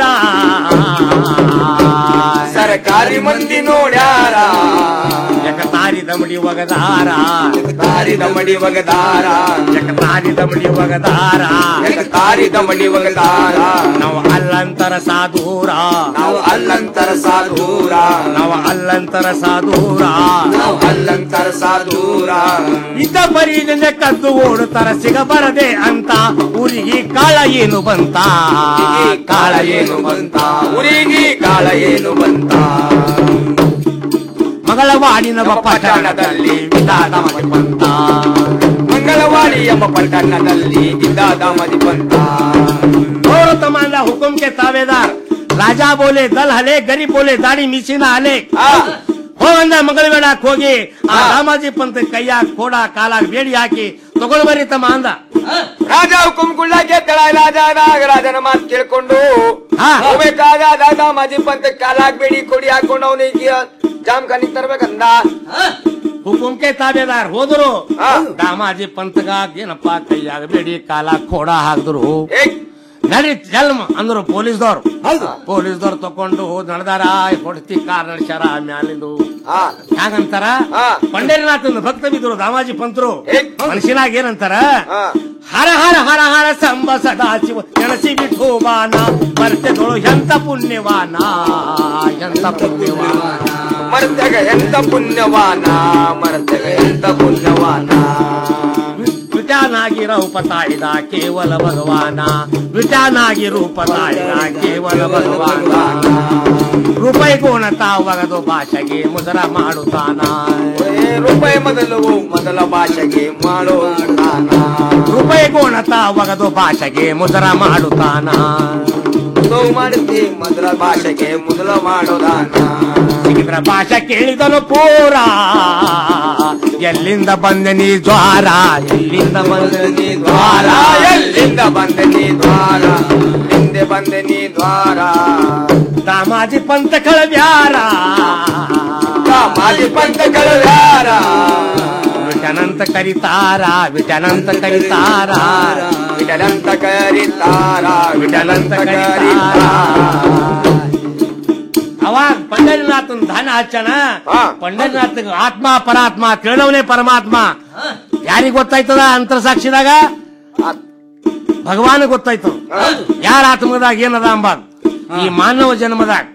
[SPEAKER 21] ಸರ್ಕಾರಿ ಮಂದಿ ನೋಡ್ಯಾರ
[SPEAKER 20] ತಾರಿ ದಮಡಿ ಒಗದಾರ
[SPEAKER 21] ತಾರಿ ದಮಡಿ ಒಗದಾರ
[SPEAKER 20] ತಾರಿ ದಮಡಿ ಒಗದಾರ
[SPEAKER 21] ತಾರಿ ದಮಡಿ ಒಗದಾರ
[SPEAKER 20] ನಾವು ಅಲ್ಲಂತರ ಸಾಧೂರ
[SPEAKER 21] ನಾವು ಅಲ್ಲಂತರ ಸಾಧೂರ
[SPEAKER 20] ನಾವು ಅಲ್ಲಂತರ ಸಾಧೂರ
[SPEAKER 21] ನಾವು ಅಲ್ಲಂತರ ಸಾಧೂರ
[SPEAKER 20] ಇದ್ದ ಪರಿದಿಂದ ಕದ್ದು ಓಡುತ್ತರ ಸಿಗಬರದೆ ಅಂತ ಊರಿಗೆ ಕಾಳ ಏನು ಬಂತ
[SPEAKER 21] ಕಾಳ ಏನು ಬಂತ ಊರಿಗೆ ಕಾಳ ಏನು ಬಂತ
[SPEAKER 20] ಮಗಳವಾಡಿನ ಪಟ್ಟಣದಲ್ಲಿ ವಿಧಾನ ಬಂತ
[SPEAKER 21] ಮಂಗಳವಾಡಿ ಎಂಬ ಪಟ್ಟಣದಲ್ಲಿ ಇದ್ದ ಮದಿ ಬಂತ
[SPEAKER 20] और तमांदा हुकुम के तावेदार राजा बोले दल हले गरीब बोले दाढ़ी ಮಿಸಿನ ಹಲೆ ಹೋಗಂದ ಮಂಗಳವೇಳಕ್ ಹೋಗಿ ಆ ರಾಮಾಜಿ ಪಂತ ಕೈಯಾಗ ಕೋಡ ಕಾಲಾಗ ಬೇಡಿ ಹಾಕಿ ತಗೊಂಡ್ ಬರ್ರಿ ತಮ್ಮ ಅಂದ
[SPEAKER 21] ರಾಜ ಹುಕುಂ ಕುಳ್ಳಾಗೆ ತಳ ರಾಜಾದಾಗ ರಾಜನ ಮಾತು ಕೇಳ್ಕೊಂಡು ಹೋಗ್ಬೇಕಾದ ದಾದಾ ಮಾಜಿ ಪಂತ ಕಾಲಾಗ್ ಬೇಡಿ ಕೊಡಿ ಹಾಕೊಂಡು ಅವನಿಗೆ ಜಾಮ್ ಖಾನಿ ತರ್ಬೇಕಂದ
[SPEAKER 20] ಹುಕುಂಕೆ ತಾಬೇದಾರ್ ಹೋದ್ರು ದಾಮಾಜಿ ಪಂತಗಾಗ ಏನಪ್ಪ ಕೈಯಾಗ ಬೇಡಿ ಕಾಲಾಗ ಕೋಡ ಹಾಕಿದ್ರು ನಡಿ ಜಲ್ಮ ಅಂದ್ರು ಪೊಲೀಸ್ದವ್ರು ಪೊಲೀಸ್ದವ್ರು ತಕೊಂಡು ನಡೆದಾರ ಹೊಡ್ತಿ ಕಾರ್ ನಡ್ಸ್ಯಾರ ಮ್ಯಾಲಿಂದು ಹ್ಯಾಂಗಂತಾರ ಪಂಡರಿನಾಥನ ಭಕ್ತ ಬಿದ್ರು ದಾಮಾಜಿ ಪಂತರು ಮನುಷ್ಯನಾಗ ಏನಂತಾರ ಹರ ಹರ ಹರ ಹರ ಸಂಬ ಸದಾ ಶಿವ ನೆನಸಿ ಬಿಟ್ಟು ಬಾನ ಮರ್ತೆದೊಳು ಎಂತ ಪುಣ್ಯವಾನ ಎಂತ ಪುಣ್ಯವಾನ
[SPEAKER 21] ಮರ್ತಗ ಎಂತ ಪುಣ್ಯವಾನ ಮರ್ತಗ ಎಂತ ಪುಣ್ಯವಾನ
[SPEAKER 20] ವಿಟಾನಾಗಿ ರೂಪ ತಾಳಿದ ಕೇವಲ ಭಗವಾನ ವಿಟಾನಾಗಿ ರೂಪ ತಾಳಿದ ಕೇವಲ ಭಗವಾನ ರೂಪಾಯಿ ಗುಣತ ಒಗದು ಭಾಷೆಗೆ ಮುದರ ಮಾಡುತ್ತಾನ
[SPEAKER 21] ರೂಪಾಯಿ ಮೊದಲು ಮೊದಲ ಭಾಷೆಗೆ ಮಾಡೋ
[SPEAKER 20] ರೂಪಾಯಿ ಗುಣತ ಒಗದು ಭಾಷೆಗೆ ಮುದರ ಮಾಡುತ್ತಾನ
[SPEAKER 21] ಉದವು ಮಾಡುತ್ತಿ ಮೊದಲ ಭಾಷೆಗೆ ಮೊದಲ ಮಾಡೋದಾನ
[SPEAKER 20] ಸಿಕ್ಕಿದ್ರ ಭಾಷೆ ಕೇಳಿದನು ಪೂರ ಎಲ್ಲಿಂದ ಬಂದೆ ನೀ ಜ್ವಾರ ಎಲ್ಲಿಂದ ಬಂದೆ ನೀ ದ್ವಾರ
[SPEAKER 21] ಎಲ್ಲಿಂದ ಬಂದೆ ನೀ ದ್ವಾರ ಹಿಂದೆ ಬಂದೆ ನೀ ದ್ವಾರ
[SPEAKER 20] ದಾಮಾಜಿ ಪಂತ ಕಳವ್ಯಾರ
[SPEAKER 21] ದಾಮಾಜಿ ಪಂತ ಕಳವ್ಯಾರ
[SPEAKER 20] ವಿಟನಂತ ಕರಿತಾರ ವಿಟನಂತ ಕರಿತಾರ
[SPEAKER 21] ವಿಟಲಂತ ಕರಿತಾರ
[SPEAKER 20] ವಿಟನಂತ ಕರಿತಾರ ಅವಾಗ ಪಂಡರಿನಾಥನ್ ದಾನ ಹಚ್ಚಣ ಪಂಡರಿನಾಥ ಆತ್ಮ ಪರಾತ್ಮ ತಿಳಿದವನೇ ಪರಮಾತ್ಮ ಯಾರಿಗ್ ಗೊತ್ತಾಯ್ತದ ಅಂತರ ಸಾಕ್ಷಿದಾಗ ಭಗವಾನ್ ಗೊತ್ತಾಯ್ತು ಯಾರ ಆತ್ಮದಾಗ ಏನದ ಅಂಬಾದ್ ಈ ಮಾನವ ಜನ್ಮದಾಗ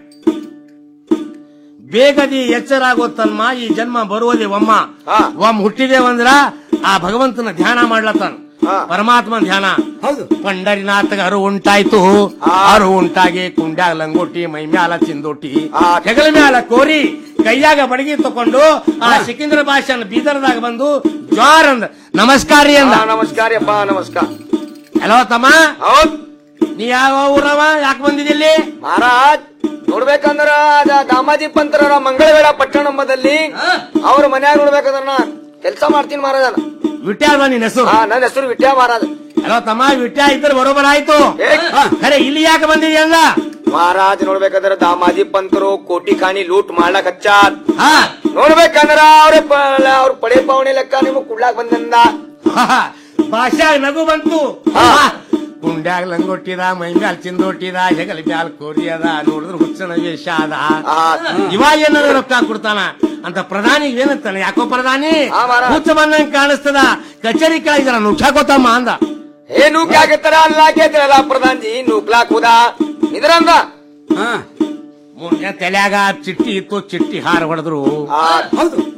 [SPEAKER 20] ಬೇಗದಿ ಎಚ್ಚರಾಗೋ ತನ್ಮ ಈ ಜನ್ಮ ಬರುವುದೇ ಒಮ್ಮ ಒಮ್ಮ ಹುಟ್ಟಿದೇವಂದ್ರ ಆ ಭಗವಂತನ ಧ್ಯಾನ ಮಾಡ್ಲತ್ತಾನ ಪರಮಾತ್ಮ ಧ್ಯಾನ ಪಂಡರಿನಾಥಗ ಅರು ಉಂಟಾಯ್ತು ಅರು ಉಂಟಾಗಿ ಕುಂಡ್ಯಾಗ ಲಂಗೋಟಿ ಮೈ ಮ್ಯಾಲ ಚಿಂದೋಟಿ ಹೆಗಲ ಮ್ಯಾಲ ಕೋರಿ ಕೈಯಾಗ ಬಡಗಿ ತಕೊಂಡು ಆ ಸಿಕಿಂದ್ರ ಭಾಷೆನ ಬೀದರ್ದಾಗ ಬಂದು ಜ್ವಾರ್ ಅಂದ ನಮಸ್ಕಾರಿ ಅಂದ
[SPEAKER 21] ನಮಸ್ಕಾರಪ್ಪ ನಮಸ್ಕಾರ
[SPEAKER 20] ಹಲೋ ತಮ್ಮ ನೀ ಯಾವ ಊರವ ಯಾಕೆ ಬಂದಿದ್ದಿಲ್ಲಿ
[SPEAKER 21] ಮಹಾರಾಜ್ ನೋಡ್ಬೇಕಂದ್ರ ಅದ ದಾಮಾಜಿ ಪಂತರ ಮಂಗಳವೇಳ ಪಟ್ಟಣಂಬದಲ್ಲಿ ಅವ್ರ ಮನ್ಯಾಗ ನೋಡ್ಬೇಕಂದ್ರ ನಾ ಕೆಲಸ ಮಾಡ್ತೀನಿ ಮಹಾರಾಜ
[SPEAKER 20] ವಿಟ್ಯಾದ ನಿನ್ನ ಹೆಸರು
[SPEAKER 21] ನನ್ನ ಹೆಸರು ವಿಟ್ಯ ಮಹಾರಾಜ್
[SPEAKER 20] ಹಲೋ ತಮ್ಮ ವಿಟ್ಯ ಇದ್ರೆ ಬರೋಬರ್ ಆಯ್ತು ಖರೆ ಇಲ್ಲಿ ಯಾಕೆ ಬಂದಿದ್ಯ ಅಂದ
[SPEAKER 21] ಮಹಾರಾಜ್ ನೋಡ್ಬೇಕಂದ್ರ ದಾಮಾಜಿ ಪಂತರು ಕೋಟಿ ಖಾನಿ ಲೂಟ್ ಮಾಡ್ಲಕ್ ಹಚ್ಚಾರ್ ನೋಡ್ಬೇಕಂದ್ರ ಅವ್ರ ಅವ್ರ ಪಡೆ ಪಾವಣೆ ಲೆಕ್ಕ ನಿಮಗ್ ಕುಡ್ಲಾಕ್ ಬಂದಂದ
[SPEAKER 20] ಭಾಷಾ ನಗು ಬಂತು ಕುಂಡ್ಯಾಗ ಲಂಗೊಟ್ಟಿದ ಮೈ ಮ್ಯಾಲ ಚಿಂದೊಟ್ಟಿದ ಹೆಗಲ ಮ್ಯಾಲ ಕೋರಿ ಅದ ನೋಡಿದ್ರ ಹುಚ್ಚನ ವೇಷ ಅದ ಇವಾಗ ಏನಾರ ರೊಕ್ಕ ಕೊಡ್ತಾನ ಅಂತ ಪ್ರಧಾನಿ ಏನಂತಾನೆ ಯಾಕೋ ಪ್ರಧಾನಿ ಹುಚ್ಚ ಬಂದಂಗ ಕಾಣಿಸ್ತದ ಕಚೇರಿ ಕೆಳಗಿದ್ರ ನುಗ್ಸಾಕೋತಮ್ಮ ಅಂದ
[SPEAKER 21] ಏ ನೂಕಾಗತ್ತರ ಅಲ್ಲಾಕೇತಿರಲ್ಲ ಪ್ರಧಾನ್ ಜಿ ನೂಕ್ಲಾಕ್ ಹೋದ ಇದ್ರಂದ
[SPEAKER 20] ಮುಂದೆ ತಲ್ಯಾಗ ಚಿಟ್ಟಿ ಇತ್ತು ಚಿಟ್ಟಿ ಹಾರ ಹೊಡೆದ್ರು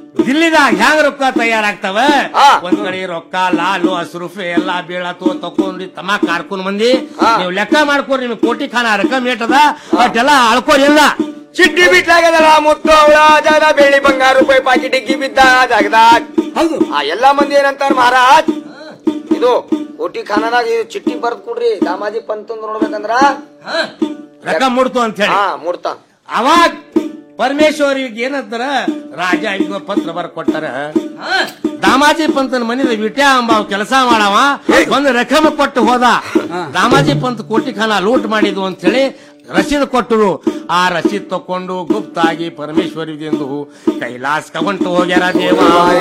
[SPEAKER 20] ದಿಲ್ಲಿದಾಗ ಹ್ಯಾಂಗ ರೊಕ್ಕ ತಯಾರಾಗ್ತಾವ ಒಂದ್ ಕಡೆ ರೊಕ್ಕ ಲಾಲು ಹಸ್ರುಫೆ ಎಲ್ಲಾ ಬೀಳತ್ತು ತಕೊಂಡ್ರಿ ತಮ್ಮ ಕಾರ್ಕೊಂಡ್ ಮಂದಿ ನೀವು ಲೆಕ್ಕ ಮಾಡ್ಕೊರಿ ನಿಮ್ಗೆ ಕೋಟಿ ಖಾನ ರೊಕ್ಕ ಮೇಟದ ಅಷ್ಟೆಲ್ಲ ಅಳ್ಕೋರಿಲ್ಲ
[SPEAKER 21] ಚಿಟ್ಟಿ ಬಿಟ್ಲಾಗದಲ್ಲ ಮುತ್ತು ಅವಳ ಜಾಗ ಬೆಳ್ಳಿ ಬಂಗಾರ ರೂಪಾಯಿ ಪಾಕಿ ಡಿಗ್ಗಿ ಬಿದ್ದ ಜಾಗದಾಗ ಹೌದು ಆ ಎಲ್ಲಾ ಮಂದಿ ಏನಂತಾರ ಮಹಾರಾಜ್ ಇದು ಕೋಟಿ ಖಾನಾದಾಗ ಇದು ಚಿಟ್ಟಿ ಬರ್ದ್ ಕೊಡ್ರಿ ದಾಮಾಜಿ ಪಂತ್ ನೋಡ್ಬೇಕಂದ್ರ
[SPEAKER 20] ರೊಕ್ಕ ಮುಡ್ತು ಅಂತ ಹೇಳಿ
[SPEAKER 21] ಹಾ ಮುಡ್ತಾ
[SPEAKER 20] ಅವಾಗ ಪರಮೇಶ್ವರಿಗೆ ಏನಂತಾರ ರಾಜ ಈಗ ಪತ್ರ ಬರ್ ಕೊಟ್ಟಾರ ದಾಮಾಜಿ ಪಂತನ ಮನಿದ ವಿಟ್ಯಾ ಅಂಬಾವ್ ಕೆಲಸ ಮಾಡವ ಒಂದು ರಕಮ ಕೊಟ್ಟು ಹೋದ ದಾಮಾಜಿ ಪಂತ್ ಕೋಟಿ ಖಾನ ಲೂಟ್ ಮಾಡಿದ್ವು ಅಂತ ಹೇಳಿ ರಸೀದ್ ಕೊಟ್ಟರು ಆ ರಸೀದ್ ತಕೊಂಡು ಗುಪ್ತಾಗಿ ಪರಮೇಶ್ವರಿಗೆಂದು ಕೈಲಾಸ್ ಕಗೊಂಡು ಹೋಗ್ಯಾರ ದೇವ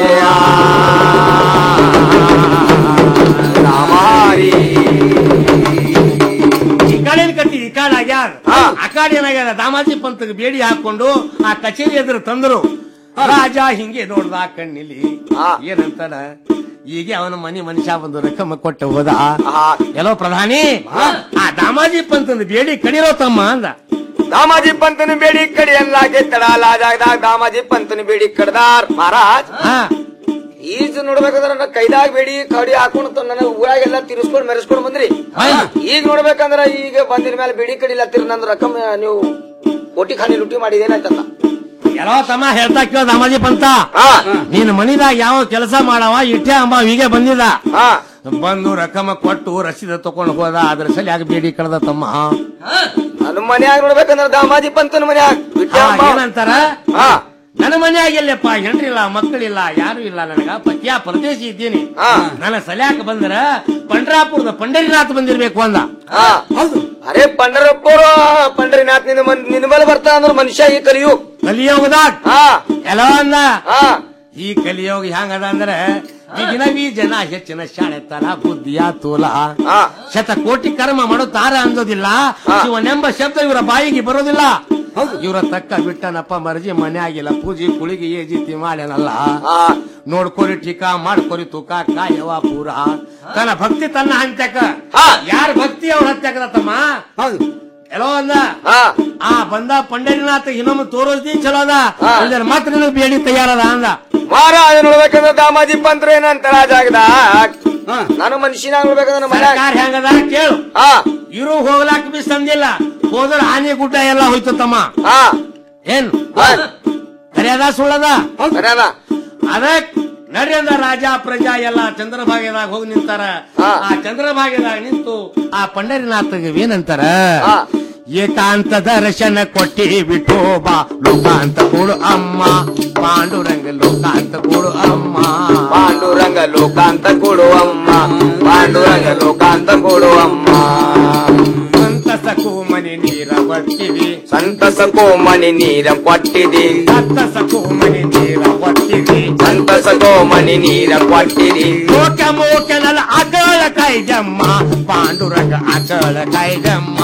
[SPEAKER 20] ಈ ಕಾಡಿನ ಕಟ್ಟಿ ಈ ಕಾಡ್ ಆಗ್ಯಾರ ಆ ಕಾಡ್ ಏನಾಗ್ಯಾರ ದಾಮಾಜಿ ಪಂತಗೆ ಬೇಡಿ ಹಾಕೊಂಡು ಆ ಕಚೇರಿ ಎದುರು ತಂದರು ರಾಜ ಹಿಂಗೆ ನೋಡ್ದ ಕಣ್ಣಿಲಿ ಏನಂತಾನ ಈಗ ಅವನ ಮನಿ ಮನುಷ್ಯ ಬಂದು ರಕಮ ಕೊಟ್ಟು ಹೋದ ಎಲ್ಲೋ ಪ್ರಧಾನಿ ಆ ದಾಮಾಜಿ ಪಂತನ ಬೇಡಿ ಕಡಿರೋ ತಮ್ಮ ಅಂದ
[SPEAKER 21] ದಾಮಾಜಿ ಪಂತನ ಬೇಡಿ ಕಡಿ ಎಲ್ಲ ಗೆತ್ತಡ ಜಾಗದಾಗ ದಾಮಾಜಿ ಪಂತನ ಬೇಡಿ ಕಡ್ದಾರ್ ಮಹಾರಾಜ್ ಈಜ್ ನೋಡ್ಬೇಕಂದ್ರ ನನ್ನ ಕೈದಾಗ ಬೇಡಿ ಕಡಿ ಹಾಕೊಂಡು ನನ್ನ ಊರಾಗೆಲ್ಲ ತಿರ್ಸ್ಕೊಂಡ್ ಮೆರೆಸ್ಕೊಂಡ್ ಬಂದ್ರಿ ಈಗ ನೋಡ್ಬೇಕಂದ್ರ ಈಗ ಬಂದಿನ ಮೇಲೆ ಬೇಡಿ ಕಡಿಲ್ಲ ತಿರ್ ನಂದು ರಕಮ್ ನೀವು ಕೋಟಿ ಖಾನಿ ಲುಟಿ ಮಾಡಿದೇನಾಯ್ತಲ್ಲ
[SPEAKER 20] ಎಲ್ಲೋ ತಮ್ಮ ಹೇಳ್ತಾ ಕೇಳ ದಾಮಾಜಿ ಪಂತ ನೀನ್ ಮನಿದಾಗ ಯಾವ ಕೆಲಸ ಮಾಡವ ಇಟ್ಟೆ ಅಂಬ ಹೀಗೆ ಬಂದಿದ ಬಂದು ರಕಮ ಕೊಟ್ಟು ರಸೀದ ತಕೊಂಡು ಹೋದ ಅದ್ರ ಸಲ ಯಾಕೆ ಬೇಡಿ ಕಳೆದ ತಮ್ಮ
[SPEAKER 21] ನನ್ನ ಮನ್ಯಾಗ ನೋಡ್ಬೇಕಂದ್ರ ದಾಮಾಜಿ ಪಂತನ ಮನ್ಯಾಗ ಬಿಟ್ಟೆ
[SPEAKER 20] ಆ,
[SPEAKER 21] ಅಂಬ.
[SPEAKER 20] ಏನಂತಾರ ನನ್ನ ಮನ್ಯಾಗ ಎಲ್ಲಪ್ಪ ಹೆಂಡ್ರಿಲ್ಲ ಮಕ್ಕಳಿಲ್ಲ ಯಾರು ಇಲ್ಲ ನನಗ ಪತ್ಯ ಪರದೇಶಿ ಇದ್ದೀನಿ ನನ್ನ ಸಲ್ಯಾಕ ಬಂದ್ರ ಪಂಡ್ರಾಪುರದ ಪಂಡರಿನಾಥ್ ಬಂದಿರ್ಬೇಕು ಅಂದ
[SPEAKER 21] ಅರೆ ಪಂಡರಪ್ಪರು ಪಂಡರಿನಾಥ್ ನಿನ್ನ ಮನ್- ನಿನ್ನ ಮೇಲೆ ಬರ್ತಾ ಅಂದ್ರ ಮನುಷ್ಯ ಈ ಕಲಿಯು
[SPEAKER 20] ಕಲಿಯೋಗದಾಗ ಎಲ್ಲ ಅಂದ ಈ ಕಲಿಯೋಗ ಹೆಂಗದ ಅಂದ್ರೆ ಈಗಿನ ಈ ಜನ ಹೆಚ್ಚಿನ ಶಾಣೆತನ ಬುದ್ಧಿಯ ತೋಲ ಶತ ಕೋಟಿ ಕರ್ಮ ಮಾಡುತ್ತಾರ ಅಂದೋದಿಲ್ಲ ಶಿವನೆಂಬ ಶಬ್ದ ಇವರ ಬಾಯಿಗೆ ಬರೋದಿಲ್ಲ ಇವರ ತಕ್ಕ ಬಿಟ್ಟನಪ್ಪ ಮರ್ಜಿ ಮನೆ ಆಗಿಲ್ಲ ಪೂಜೆ ಕುಳಿಗೆ ಏಜಿತಿ ಮಾಡ್ಯಾನಲ್ಲ ನೋಡ್ಕೊರಿ ಟೀಕಾ ಮಾಡ್ಕೊರಿ ತೂಕ ಕಾಯವ ಪೂರ ತನ್ನ ಭಕ್ತಿ ತನ್ನ ಹಂತ್ಯಕ ಯಾರ ಭಕ್ತಿ ಅವ್ರ ಹತ್ಯಾಕದ ತಮ್ಮ ಎಲ್ಲೋ ಅಂದ ಆ ಬಂದ ಪಂಡರಿನಾಥ ಇನ್ನೊಮ್ಮೆ ತೋರೋದಿ ಚಲೋ ಅದ ಇಲ್ದಿರ ಮಾತ್ರ ನಿನಗ್ ಬೇಡಿ ತಯಾರದ ಅಂದ
[SPEAKER 21] ಮಹಾರಾಜ ನೋಡ್ಬೇಕಂದ್ರ ದಾಮಾಜಿ ಪಂತ್ರ ಏನಂತಾರ ಜಾಗದಾಗ ನಾನು ಮನುಷ್ಯನಾಗ ನೋಡ್ಬೇಕಂದ್ರ ನನ್ನ ಮನ್ಯಾಗ
[SPEAKER 20] ಸರ್ಕಾರ ಹೆಂಗದ ಕೇಳು ಇರು ಹೋಗ್ಲಾಕ ಬಿ ಸಂದಿಲ್ಲ ಹೋದ್ರ ಆನೆ ಗುಡ್ಡ ಎಲ್ಲ ಹೋಯ್ತು ತಮ್ಮ ಏನ್ ಸರಿಯಾದ ಸುಳ್ಳದ ಅದ ನಡ್ರಿ ಅಂದ ರಾಜ ಪ್ರಜಾ ಎಲ್ಲ ಚಂದ್ರಭಾಗ್ಯದಾಗ ಹೋಗಿ ನಿಂತಾರ ಆ ಚಂದ್ರಭಾಗ್ಯದಾಗ ನಿಂತು ಆ ಪಂಡರಿನಾಥಗೆ ಏನಂತಾರ ಏಕಾಂತ ದರ್ಶನ ಕೊಟ್ಟಿ ಬಿಟ್ಟು ಬಾ ಲೋಕಾಂತ ಕೊಡು ಅಮ್ಮ ಪಾಂಡುರಂಗ ಲೋಕಾಂತ ಕೊಡು ಅಮ್ಮ
[SPEAKER 21] ಪಾಂಡುರಂಗ ಲೋಕಾಂತ ಕೊಡುವಮ್ಮ ಪಾಂಡುರಂಗ ಲೋಕಾಂತ ಕೊಡುವಮ್ಮ
[SPEAKER 20] ಸಂತಸ ಕೋಮನಿ ನೀರ ಒಟ್ಟಿವಿ
[SPEAKER 21] ಸಂತಸ ಕೋಮನಿ ನೀರ ಕೊಟ್ಟಿದಿ
[SPEAKER 20] ಸಂತಸ ಕೋಮನಿ ನೀರ ಒಟ್ಟಿವಿ
[SPEAKER 21] ಸಂತಸ ಕೋಮನಿ ನೀರ ಕೊಟ್ಟಿದಿ
[SPEAKER 20] ಲೋಕ ಮೋಕನಲ ಅಗಳ ಕೈಜಮ್ಮ ಪಾಂಡುರಂಗ ಅಗಳ ಕೈಜಮ್ಮ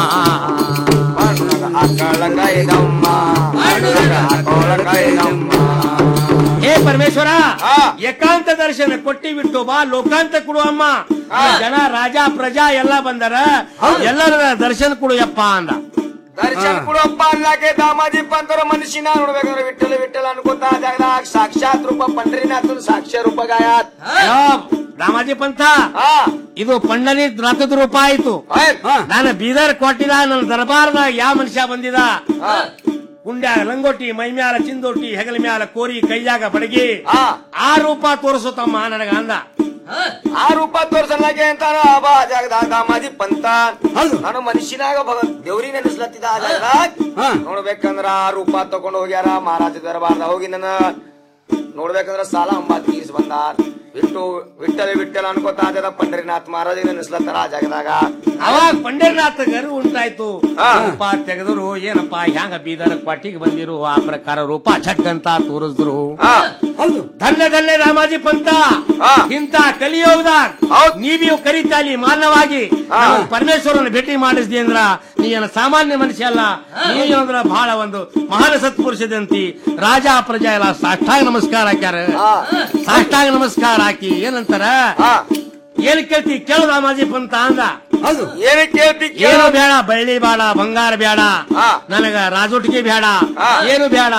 [SPEAKER 21] ಅಕ್ಕಳ ಕೈದಮ್ಮ ಪಾಂಡುರಂಗ ಅಕ್ಕಳ ಕೈದಮ್ಮ
[SPEAKER 20] ಹೇ ಪರಮೇಶ್ವರ ಏಕಾಂತ ದರ್ಶನ ಕೊಟ್ಟಿ ಬಿಟ್ಟು ಬಾ ಲೋಕಾಂತ ಕೊಡು ಅಮ್ಮ ಈ ಜನ ರಾಜ ಪ್ರಜಾ ಎಲ್ಲ ಬಂದರ ಎಲ್ಲರ ದರ್ಶನ ಕೊಡು ಯಪ್ಪ ಅಂದ
[SPEAKER 21] ದರ್ಶನ ಕೊಡುವಪ್ಪ ಅಲ್ಲಾಕೆ ದಾಮಾಜಿ ಪಂತರ ಮನುಷ್ಯನ ನೋಡ್ಬೇಕಂದ್ರ ವಿಠಲ ವಿಠಲ ಅನ್ಕೋತಾ ಜಾಗದಾಗ ಸಾಕ್ಷಾತ್ ರೂಪ ಪಂಡರಿನಾಥನ್ ಸಾಕ್ಷ್ಯ ರೂಪ ಗಾಯಾತ್
[SPEAKER 20] ಅಯ್ಯೋ, ರಾಮಾಜಿ ಪಂಥ ಇದು ಪಂಡನಿ ರಥದ ರೂಪ ಆಯ್ತು ನಾನು ಬೀದರ್ ಕೊಟ್ಟಿದ ನನ್ನ ದರ್ಬಾರ್ದಾಗ ಯಾವ ಮನುಷ್ಯ ಬಂದಿದ ಕುಂಡ್ಯಾಗ ಲಂಗೋಟಿ ಮೈ ಮ್ಯಾಲ ಚಿಂದೋಟಿ ಹೆಗಲ ಮ್ಯಾಲ ಕೋರಿ ಕೈಯಾಗ ಬಡಗಿ ಆ ರೂಪ ತೋರಿಸು ತಮ್ಮ ನನಗ ಅಂದ
[SPEAKER 21] ಆ ರೂಪ ತೋರ್ಸಲ್ಲಾಗೆ ಅಂತಾರ ಅಬಾ ಜಾಗದಾಗ ದಾಮಾಜಿ ಪಂತ ನಾನು ಮನುಷ್ಯನಾಗ ಭಗ- ದೇವ್ರಿ ನೆನೆಸ್ಲತ್ತಿದ ಆ ಜಾಗದಾಗ ನೋಡ್ಬೇಕಂದ್ರ ಆ ರೂಪ ತಗೊಂಡ್ ಹೋಗ್ಯಾರ ಮಹಾರಾಜ ದರ್ಬಾರ್ದ ಹೋಗಿ ನನ್ನ ನೋಡ್ಬೇಕಂದ್ರ ಸಾಲ ಅಂಬ ತೀರ್ಸ್ ಬಂದಾರ ಬಿಟ್ಟು ವಿಠಲ ವಿಠಲ ಅನ್ಕೋತಾ ಜಾಗ ಪಂಡರಿನಾಥ್ ಮಹಾರಾಜ ನೆನೆಸ್ಲತ್ತಾರ ಆ ಜಾಗದಾಗ
[SPEAKER 20] ಅವಾಗ ಪಂಡರಿನಾಥ ಗರು ಉಂಟಾಯ್ತು ರೂಪ ತೆಗೆದ್ರು ಏನಪ್ಪಾ ಹ್ಯಾಂಗ ಬೀದರ್ ಕ್ವಾಟಿಗೆ ಬಂದಿರು ಆ ಪ್ರಕಾರ ರೂಪ ಛಟ್ ಅಂತ ತೋರಿಸಿದ್ರು ಧನ್ಯ ಧನ್ಯ ರಾಮಾಜಿ ಪಂತ ಇಂತ ಕಲಿಯೋಗದಾಗ ನೀವಿಯು ಕರಿತಾಲಿ ಮಾನವಾಗಿ ನಾವು ಪರಮೇಶ್ವರನ ಭೇಟಿ ಮಾಡಿಸ್ದಿ ಅಂದ್ರ ನೀವೇನ ಸಾಮಾನ್ಯ ಮನುಷ್ಯ ಅಲ್ಲ ನೀವೇನಂದ್ರ ಬಹಳ ಒಂದು ಮಹಾನ್ ಸತ್ಪುರುಷದಂತಿ ರಾಜ ಪ್ರಜಾ ಎಲ್ಲ ಸಾಷ್ಟಾಂಗ ನಮಸ್ಕಾರ ಹಾಕ್ಯಾರ ಸಾಷ್ಟಾಂಗ ನಮಸ್ಕಾರ ಹಾಕಿ ಏನಂತಾರ ಏನ್ ಕೇಳ್ತಿ ಕೇಳು ರಾಮಾಜಿ ಪಂತ ಅಂದ
[SPEAKER 21] ಏನ್ ಕೇಳ್ತಿ
[SPEAKER 20] ಏನು ಬೇಡ ಬೆಳ್ಳಿ ಬೇಡ ಬಂಗಾರ ಬೇಡ ನನಗ ರಾಜೋಟಿಗೆ ಬೇಡ ಏನು ಬೇಡ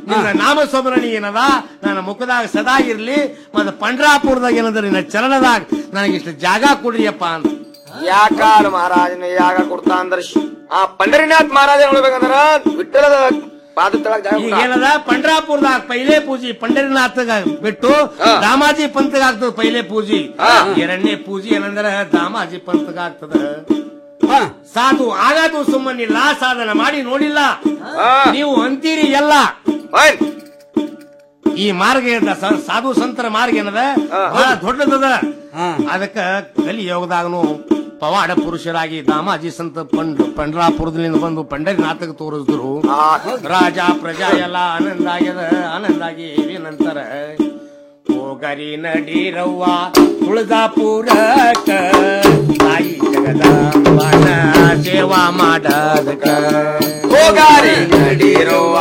[SPEAKER 20] ನಿನ್ನ ನಾಮಸ್ಮರಣಿ ಏನದ ನನ್ನ ಮುಖದಾಗ ಸದಾ ಇರ್ಲಿ ಮತ್ತೆ ಪಂಡ್ರಾಪುರದಾಗ ಏನದ ನಿನ್ನ ಚಲನದಾಗ ನನಗಿಷ್ಟು ಜಾಗ ಕೊಡ್ರಿಯಪ್ಪ ಅಂತ
[SPEAKER 21] ಯಾಕಾಲ ಮಹಾರಾಜನ ಯಾಗ ಕೊಡ್ತಾ ಅಂದ್ರ ಶ್- ಆ ಪಂಡರಿನಾಥ್ ಮಹಾರಾಜ ನೋಡ್ಬೇಕಂದ್ರ ವಿಠಲದ ಪಾದ ತಳಗ ಜಾಗ
[SPEAKER 20] ಈಗ
[SPEAKER 21] ಕೊಟ್ಟ.
[SPEAKER 20] ಏನದ ಪಂಡ್ರಾಪುರದಾಗ ಪೈಲೆ ಪೂಜಿ ಪಂಡರಿನಾಥಗ ಬಿಟ್ಟು ದಾಮಾಜಿ ಪಂತಗ ಆಗ್ತದ ಪೈಲೆ ಪೂಜಿ ಎರಡನೇ ಪೂಜಿ ಏನಂದ್ರ ದಾಮಾಜಿ ಪಂತಗ ಆಗ್ತದ ಸಾಧು ಆಗದು ಸುಮ್ಮನಿಲ್ಲ ಸಾಧನ ಮಾಡಿ ನೋಡಿಲ್ಲ ನೀವು ಅಂತೀರಿ ಎಲ್ಲ ಈ ಮಾರ್ಗ ಏನದ ಸ- ಸಾಧು ಸಂತರ ಮಾರ್ಗ ಏನದ ಬಹಳ ದೊಡ್ಡದದ ಅದಕ್ಕ ಕಲಿಯೋಗದಾಗನು ಪವಾಡ ಪುರುಷರಾಗಿ ದಾಮಾಜಿ ಸಂತ ಪಂಡ್ ಪಂಡ್ರಾಪುರದಿಂದ ಬಂದು ಪಂಡರಿನಾಥಕ್ಕೆ ತೋರಿಸಿದ್ರು ರಾಜ ಪ್ರಜಾ ಎಲ್ಲ ಆನಂದ ಆಗ್ಯದ ಆನಂದ ಆಗಿ ನಂತರ ಹೋಗರಿ ನಡೀರವ್ವ ತುಳಜಾಪುರಕ್ಕ ತಾಯಿ ಜಗದಾಂಬನ ಸೇವಾ ಮಾಡದಕ್ಕ
[SPEAKER 21] ಹೋಗಾರಿ ನಡೀರವ್ವ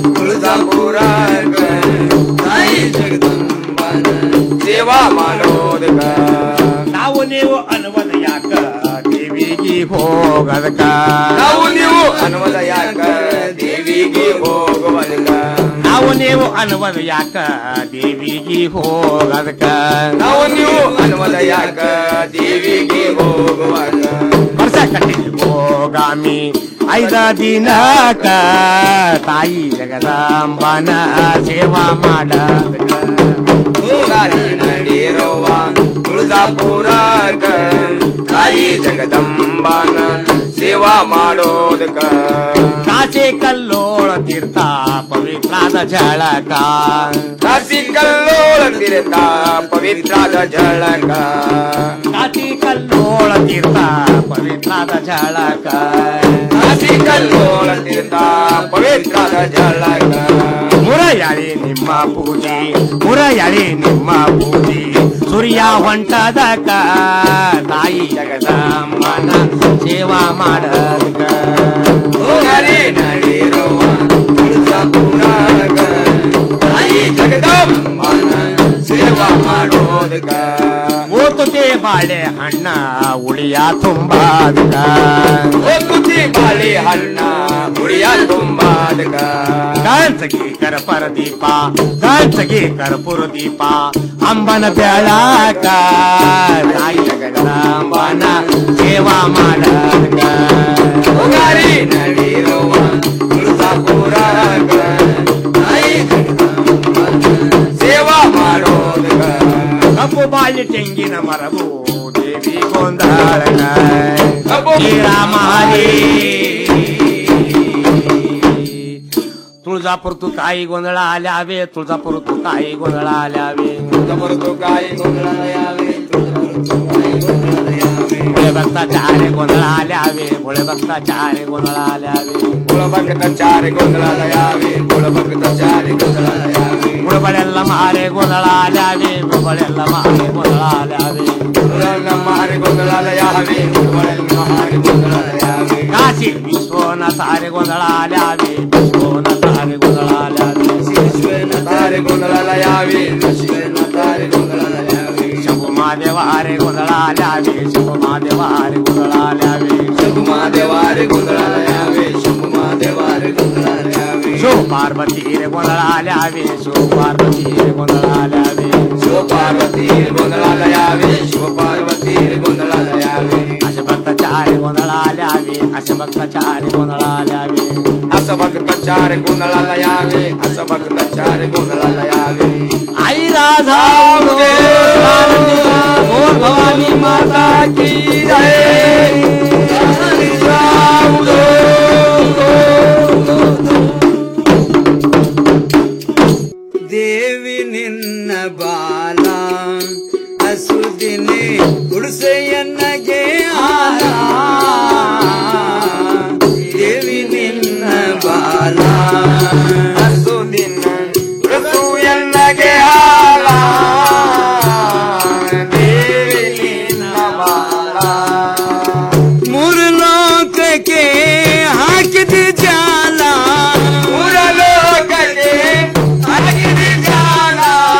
[SPEAKER 21] ತುಳಜಾಪುರಕ್ಕ ತಾಯಿ ಜಗದಂಬನ ಸೇವಾ ಮಾಡೋದಕ್ಕ
[SPEAKER 20] ನಾವು ನೀವು ಅನ್ನುವುದು ಯಾಕ ದೇವಿಗೆ ಹೋಗದಕ್ಕ
[SPEAKER 21] ನಾವು ನೀವು ಅನ್ನುವುದ ಯಾಕ ದೇವಿಗೆ ಹೋಗುವುದಕ್ಕ
[SPEAKER 20] ನಾವು ನೀವು ಅನ್ನುವುದು ಯಾಕ ದೇವಿಗೆ ಹೋಗದಕ್ಕ
[SPEAKER 21] ನಾವು ನೀವು ಅನ್ನುವುದ ಯಾಕ ದೇವಿಗೆ ಹೋಗುವಾಗ
[SPEAKER 20] ವರ್ಷ ಕಟ್ಟಿಗೆ ಹೋಗಾಮಿ ಐದ ದಿನಕ ತಾಯಿ ಜಗದಾಂಬನ ಸೇವಾ ಮಾಡದಕ್ಕ
[SPEAKER 21] ಹೋಗಾರಿ ನಡೀರವ್ವ ತುಳಜಾಪುರಕ್ಕ ತಾಯಿ ಜಗದಂಬನ ಸೇವಾ ಮಾಡೋದಕ್ಕ
[SPEAKER 20] ಕಾಸೆ ಕಲ್ಲೋಳ ತೀರ್ಥ ಪವಿತ್ರಾದ ಜಳಕ
[SPEAKER 21] ಕಾಸಿ ಕಲ್ಲೋಳ ತೀರ್ಥ ಪವಿತ್ರಾದ ಜಳಕ
[SPEAKER 20] ಕಾಸಿ ಕಲ್ಲೋಳ ತೀರ್ಥ ಪವಿತ್ರಾದ ಜಳಕ
[SPEAKER 21] ಕಾಸಿ ಕಲ್ಲೋಳ ತೀರ್ಥ ಪವಿತ್ರಾದ ಜಳಕ
[SPEAKER 20] ಮುರಯಾಳಿ ನಿಮ್ಮ ಪೂಜೆ ಮುರಯಾಳಿ ನಿಮ್ಮ ಪೂಜೆ ಸೂರ್ಯ ಹೊಂಟದಕ ತಾಯಿ ಜಗದಮ್ಮನ ಸೇವಾ ಮಾಡದಕ
[SPEAKER 21] ಹೋಗಾರಿ ನಡೀರವ್ವ ತುಳಜಾಪುರಕ್ಕ ತಾಯಿ ಜಗದಂಬನ ಸೇವಾ ಮಾಡೋದಕ್ಕ
[SPEAKER 20] ಓತುತೆ ಬಾಳೆ ಹಣ್ಣ ಉಳಿಯ ತುಂಬಾದಕ
[SPEAKER 21] ಒಕ್ಕುತಿ ಬಾಳಿ ಹಣ್ಣ ಗುಡಿಯ ತುಂಬಾದಕ
[SPEAKER 20] ಕಾಂಚಗಿ ಕರಪರ ದೀಪ ಕಾಂಚಗಿ ಕರ್ಪೂರ ದೀಪ ಅಂಬನ ಬೆಳಕ ತಾಯಿ ಜಗದಾಂಬನ ಸೇವಾ ಮಾಡಕ
[SPEAKER 21] ಹೋಗಾರಿ ನಡೀರವ್ವ ತುಳಜಾಪುರಕ್ಕ ತಾಯಿ ಜಗದಂಬನ ಸೇವಾ ಮಾಡೋದಕ್ಕ
[SPEAKER 20] ಕಪ್ಪು ಬಾಯಿ ತೆಂಗಿನ ಮರವು ದೇವಿ ಗೊಂದಾಳನ ಮಾರಿ ತುಳಜಾಪುರ ತು ಕಾಯಿ ಗೊಂದಳ ಆಲ್ಯಾವೆ ತುಳಜಾಪುರ ತು ಕಾಯಿ ಗೊಂದಳ ಆಲ್ಯಾವೆ
[SPEAKER 21] ತುಳಜಾಪುರ ತು ಕಾಯಿ ಗೊಂದಳ ಆಲ್ಯಾವೆ
[SPEAKER 20] ಭೋಳೆ ಭಕ್ತ ಚಾರೆ ಗೊಂದಳ ಆಲ್ಯಾವೆ ಭೋಳೆ ಭಕ್ತ ಚಾರೆ ಗೊಂದಳ ಆಲ್ಯಾವೆ
[SPEAKER 21] ಕುಳಭಕ್ತ ಚಾರೆ ಗೊಂದಳಾಲಯಾವೆ ಕುಳಭಕ್ತ ಚಾರೆ ಗೊಂದಳಾಲಯಾವೆ
[SPEAKER 20] ಮುಳಬಳೆಲ್ಲ ಮಾರೆ ಗೊಂದಳ ಆಲ್ಯಾವೆ ಮುಳಬಳೆಲ್ಲ ಮಾರೆ ಗೊಂದಳ ಆಲ್ಯಾವೆ
[SPEAKER 21] ಕುಳಲ್ಲ ಮಾರೆ ಗೊಂದಳಾಲಯಾವೆ ಕುಳಲ್ಲ ಮಾರೆ ಗೊಂದಳಾಲಯಾವೆ
[SPEAKER 20] ಕಾಶಿ ವಿಶ್ವನ ತಾರೆ ಗೊಂದಳ ಆಲ್ಯಾವೆ ವಿಶ್ವನ ತಾರೆ ಗೊಂದಳ ಆಲ್ಯಾವೆ
[SPEAKER 21] ಶಿವನ ತಾರೆ ಗೊಂದಳಾಲಯಾವೆ ಶಿವನ ತಾರೆ ಗೊಂದಳಾಲಯಾವೆ
[SPEAKER 20] ಶಂಭು ಮಾದೇವಾರೆ ಗೊಂದಳ ಆಲ್ಯಾವೆ ಶಂಭು ಮಾದೇವಾರೆ ಗೊಂದಳ ಆಲ್ಯಾವೆ
[SPEAKER 21] ಶಂಭು ಮಾದೇವಾರೆ ಗೊಂದಳಾಲಯಾವೆ ಶಂಭು ಮಾದೇವಾರೆ ಗೊಂದಳಾಲಯಾವೆ
[SPEAKER 20] ಶಿವ ಪಾರ್ವತಿ ಗೊಂದಳ ಆಲ್ಯಾವೆ ಶಿವ ಪಾರ್ವತಿ ಗೊಂದಳ ಆಲ್ಯಾವೆ
[SPEAKER 21] ಶಿವ ಪಾರ್ವತಿ ಗೊಂದಳಾಲಯಾವೆ ಶಿವ ಪಾರ್ವತಿ ಗೊಂದಳಾಲಯಾವೆ
[SPEAKER 20] ಅಶಭಕ್ತ ಚಾರಿ ಗೊಂದಳ ಆಲ್ಯಾವೆ ಅಶಭಕ್ತ ಚಾರಿ ಗೊಂದಳ ಆಲ್ಯಾವೆ
[SPEAKER 21] ಅಸಭಕ್ತ ಚಾರೆ ಗೊಂದಳಾಲಯಾವೆ ಅಸಭಕ್ತ ಚಾರೆ ಗೊಂದಳಾಲಯಾವೆ
[SPEAKER 20] आई राधा बोल भवानी माता की
[SPEAKER 3] ದೇವಿ ನಿನ್ನ ಬಾಲ ಹಸುದಿನಿ ಗುಡಿಸೆಯನ್ನಗೆ ಹಾಲ ದೇವಿ ನಿನ್ನ ಬಾಲ
[SPEAKER 21] ಹಸುದಿನ ಋತು ಎನ್ನಗೆ ಹಾಲ ದೇವಿ ನಿನ್ನ ಬಾಲ
[SPEAKER 3] ಮೂರು ಲೋಕಕ್ಕೆ ಹಾಕಿದ ಜಾಲ
[SPEAKER 21] ಮೂರ ಲೋಕಕ್ಕೆ ಹಾಕಿದ ಜಾಲ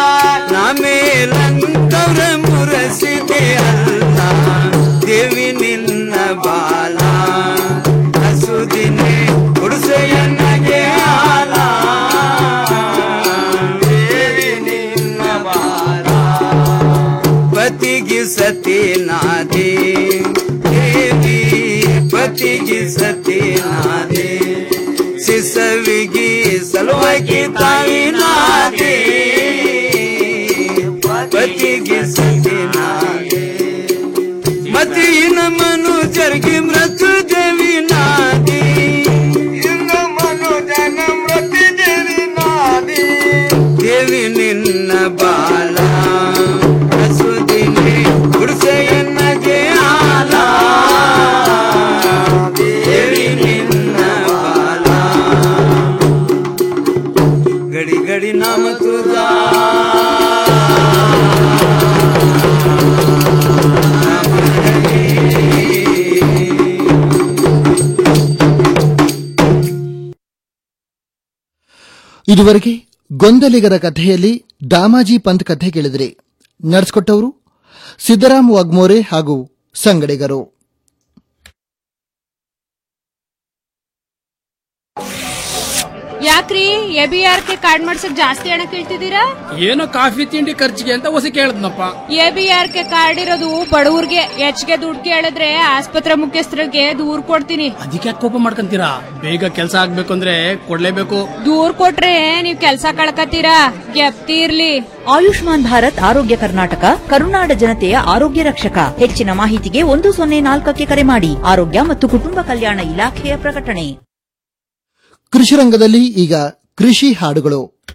[SPEAKER 3] ನಮೇಲಂತವ್ರ ಮುರಸಿದೆ ಅಲ್ಲ ದೇವಿ ನಿನ್ನ ಬಾಲ ಹಸುದಿನೇ ಗುಡಿಸೆಯನ್ನಗೆ ಹಾಲ ಸತಿನಾದೆ ದೇವಿ ಪತಿಗೆ ಸತಿನಾದೆ ಸಿಸವಿಗೆ ಸಲುವಾಗಿ ತಾಯಿನಾದೆ ಪತಿಗೆ ಸತಿನಾದೆ ಮತಿನ ಮನುಜರಿಗೆ ಮೃತ್ಯು ದೇವಿ ನಾದಿ ಮನುಜನ ಮೃತ್ಯು ದೇವಿ ನಾದಿ ದೇವಿ ನಿನ್ನ ಬಾಲ ಹಸುದಿನಿ ಗುಡಿಸೆಯನ್ನಗೆ ಆಲ ದೇವಿ ನಿನ್ನ ಬಾಲ ಗಡಿ ಗಡಿ ನಾಮ ತುದಾ
[SPEAKER 1] ಇದುವರೆಗೆ ಗೊಂದಲಿಗರ ಕಥೆಯಲ್ಲಿ ದಾಮಾಜಿ ಪಂತ್ ಕಥೆ ಕೇಳಿದ್ರಿ ನಡೆಸ್ಕೊಟ್ಟವರು ಸಿದ್ದರಾಮ್ ವಾಗ್ಮೋರೆ ಹಾಗೂ ಸಂಗಡಿಗರು
[SPEAKER 6] ಯಾಕ್ರಿ A B R K card ಮಾಡ್ಸಕ್ ಜಾಸ್ತಿ ಹಣ ಕೇಳ್ತಿದ್ದೀರಾ
[SPEAKER 7] ಏನೋ ಕಾಫಿ ತಿಂಡಿ ಖರ್ಚಿಗೆ ಅಂತ ಹೊಸ ಕೇಳದ್ನಪ್ಪ
[SPEAKER 6] A B R K card ಇರೋದು ಬಡವ್ರಿಗೆ ಹೆಚ್ಚಿಗೆ ದುಡ್ಡು ಕೇಳಿದ್ರೆ ಆಸ್ಪತ್ರೆ ಮುಖ್ಯಸ್ಥರಿಗೆ ದೂರ್ ಕೊಡ್ತೀನಿ
[SPEAKER 7] ಅದಕ್ಕೆ ಯಾಕ್ ಕೋಪ ಮಾಡ್ಕೊಂತೀರಾ ಬೇಗ ಕೆಲಸ ಆಗ್ಬೇಕು ಅಂದ್ರೆ ಕೊಡ್ಲೇಬೇಕು
[SPEAKER 6] ದೂರ್ ಕೊಟ್ರೆ ನೀವ್ ಕೆಲ್ಸ ಕಳ್ಕತ್ತೀರಾ ಗೆಪ್ತಿ ಇರ್ಲಿ
[SPEAKER 8] ಆಯುಷ್ಮಾನ್ ಭಾರತ್ ಆರೋಗ್ಯ ಕರ್ನಾಟಕ ಕರುನಾಡ ಜನತೆಯ ಆರೋಗ್ಯ ರಕ್ಷಕ ಹೆಚ್ಚಿನ ಮಾಹಿತಿಗೆ ಒಂದು ಸೊನ್ನೆ ನಾಲ್ಕಕ್ಕೆ ಕರೆ ಮಾಡಿ ಆರೋಗ್ಯ ಮತ್ತು ಕುಟುಂಬ ಕಲ್ಯಾಣ ಇಲಾಖೆಯ ಪ್ರಕಟಣೆ
[SPEAKER 1] ಕೃಷಿ ರಂಗದಲ್ಲಿ ಈಗ ಕೃಷಿ ಹಾಡುಗಳು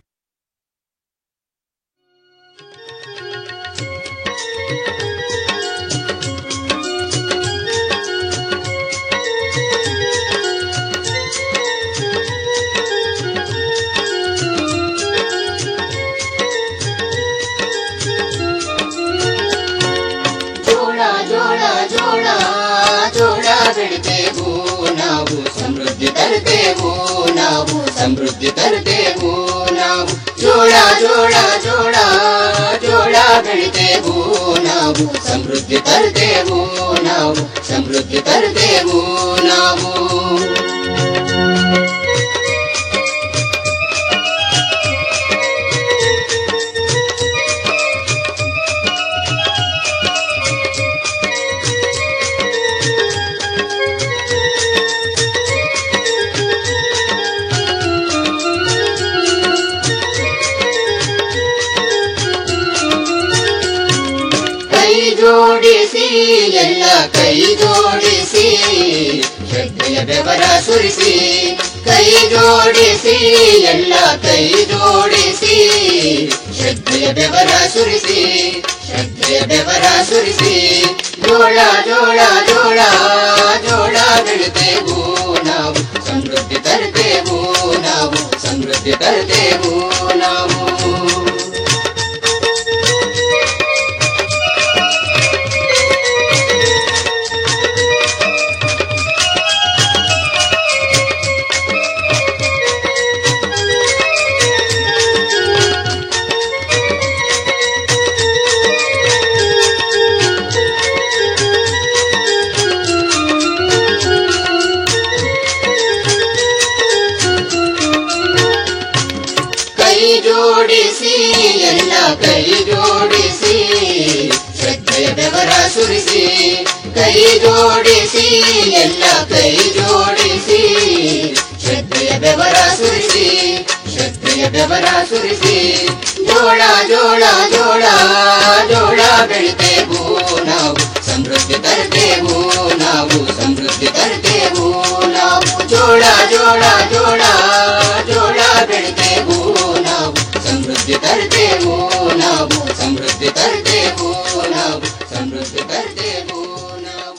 [SPEAKER 4] ಜೋಳ ಜೋಳ ಜೋಳ ಜೋಳ ಬೆಳಿತೇವು ನಾವು ಸಮೃದ್ಧಿ ತರುತ್ತೇವು ನಾವು ಸಮೃದ್ಧಿ ತರುತ್ತೇವು ನಾವು ಜೋಳ ಜೋಳ ಜೋಳ ಜೋಳ ಬೆಳಿತೇವು ನಾವು ಸಮೃದ್ಧಿ ತರುತ್ತೇವು ನಾವು ಸಮೃದ್ಧಿ ತರುತ್ತೇವು ನಾವು ಕೈ ಜೋಡಿಸಿ ಎಲ್ಲ ಕೈ ಜೋಡಿಸಿ ಶ್ರದ್ಧೆಯ ಬೆವರ ಸುರಿಸಿ ಕೈ ಜೋಡಿಸಿ ಎಲ್ಲ ಕೈ ಜೋಡಿಸಿ ಶ್ರದ್ಧೆಯ ಬೆವರ ಸುರಿಸಿ ಶ್ರದ್ಧೆಯ ಬೆವರ ಸುರಿಸಿ ಜೋಳ ಜೋಳ ಜೋಳ ಜೋಳ ಬೆಳಿತೇವು ನಾವು ಸಮೃದ್ಧಿ ತರುತ್ತೇವು ನಾವು ಸಮೃದ್ಧಿ ತರುತ್ತೇವು ನಾವು ಕೈ ಜೋಡಿಸಿ ಎಲ್ಲ ಕೈ ಜೋಡಿಸಿ ಶ್ರದ್ಧೆಯ ಬೆವರ ಸುರಿಸಿ ಕೈ ಜೋಡಿಸಿ ಎಲ್ಲ ಕೈ ಜೋಡಿಸಿ ಶ್ರದ್ಧೆಯ ಬೆವರ ಸುರಿಸಿ ಶ್ರದ್ಧೆಯ ಬೆವರ ಸುರಿಸಿ ಜೋಳ ಜೋಳ ಜೋಳ ಜೋಳ ಬೆಳಿತೇವು ನಾವು ಸಮೃದ್ಧಿ ತರುತ್ತೇವು ನಾವು ಸಮೃದ್ಧಿ ತರುತ್ತೇವು ನಾವು ಜೋಳ ಜೋಳ ಜೋಳ ಜೋಳ ಬೆಳಿತೇವು ನಾವು ಸಮೃದ್ಧಿ ತರುತ್ತೇವು ನಾವು ಸಮೃದ್ಧಿ ತರುತ್ತೇವು ನಾವು ಸಮೃದ್ಧಿ ತರುತ್ತೇವು ನಾವು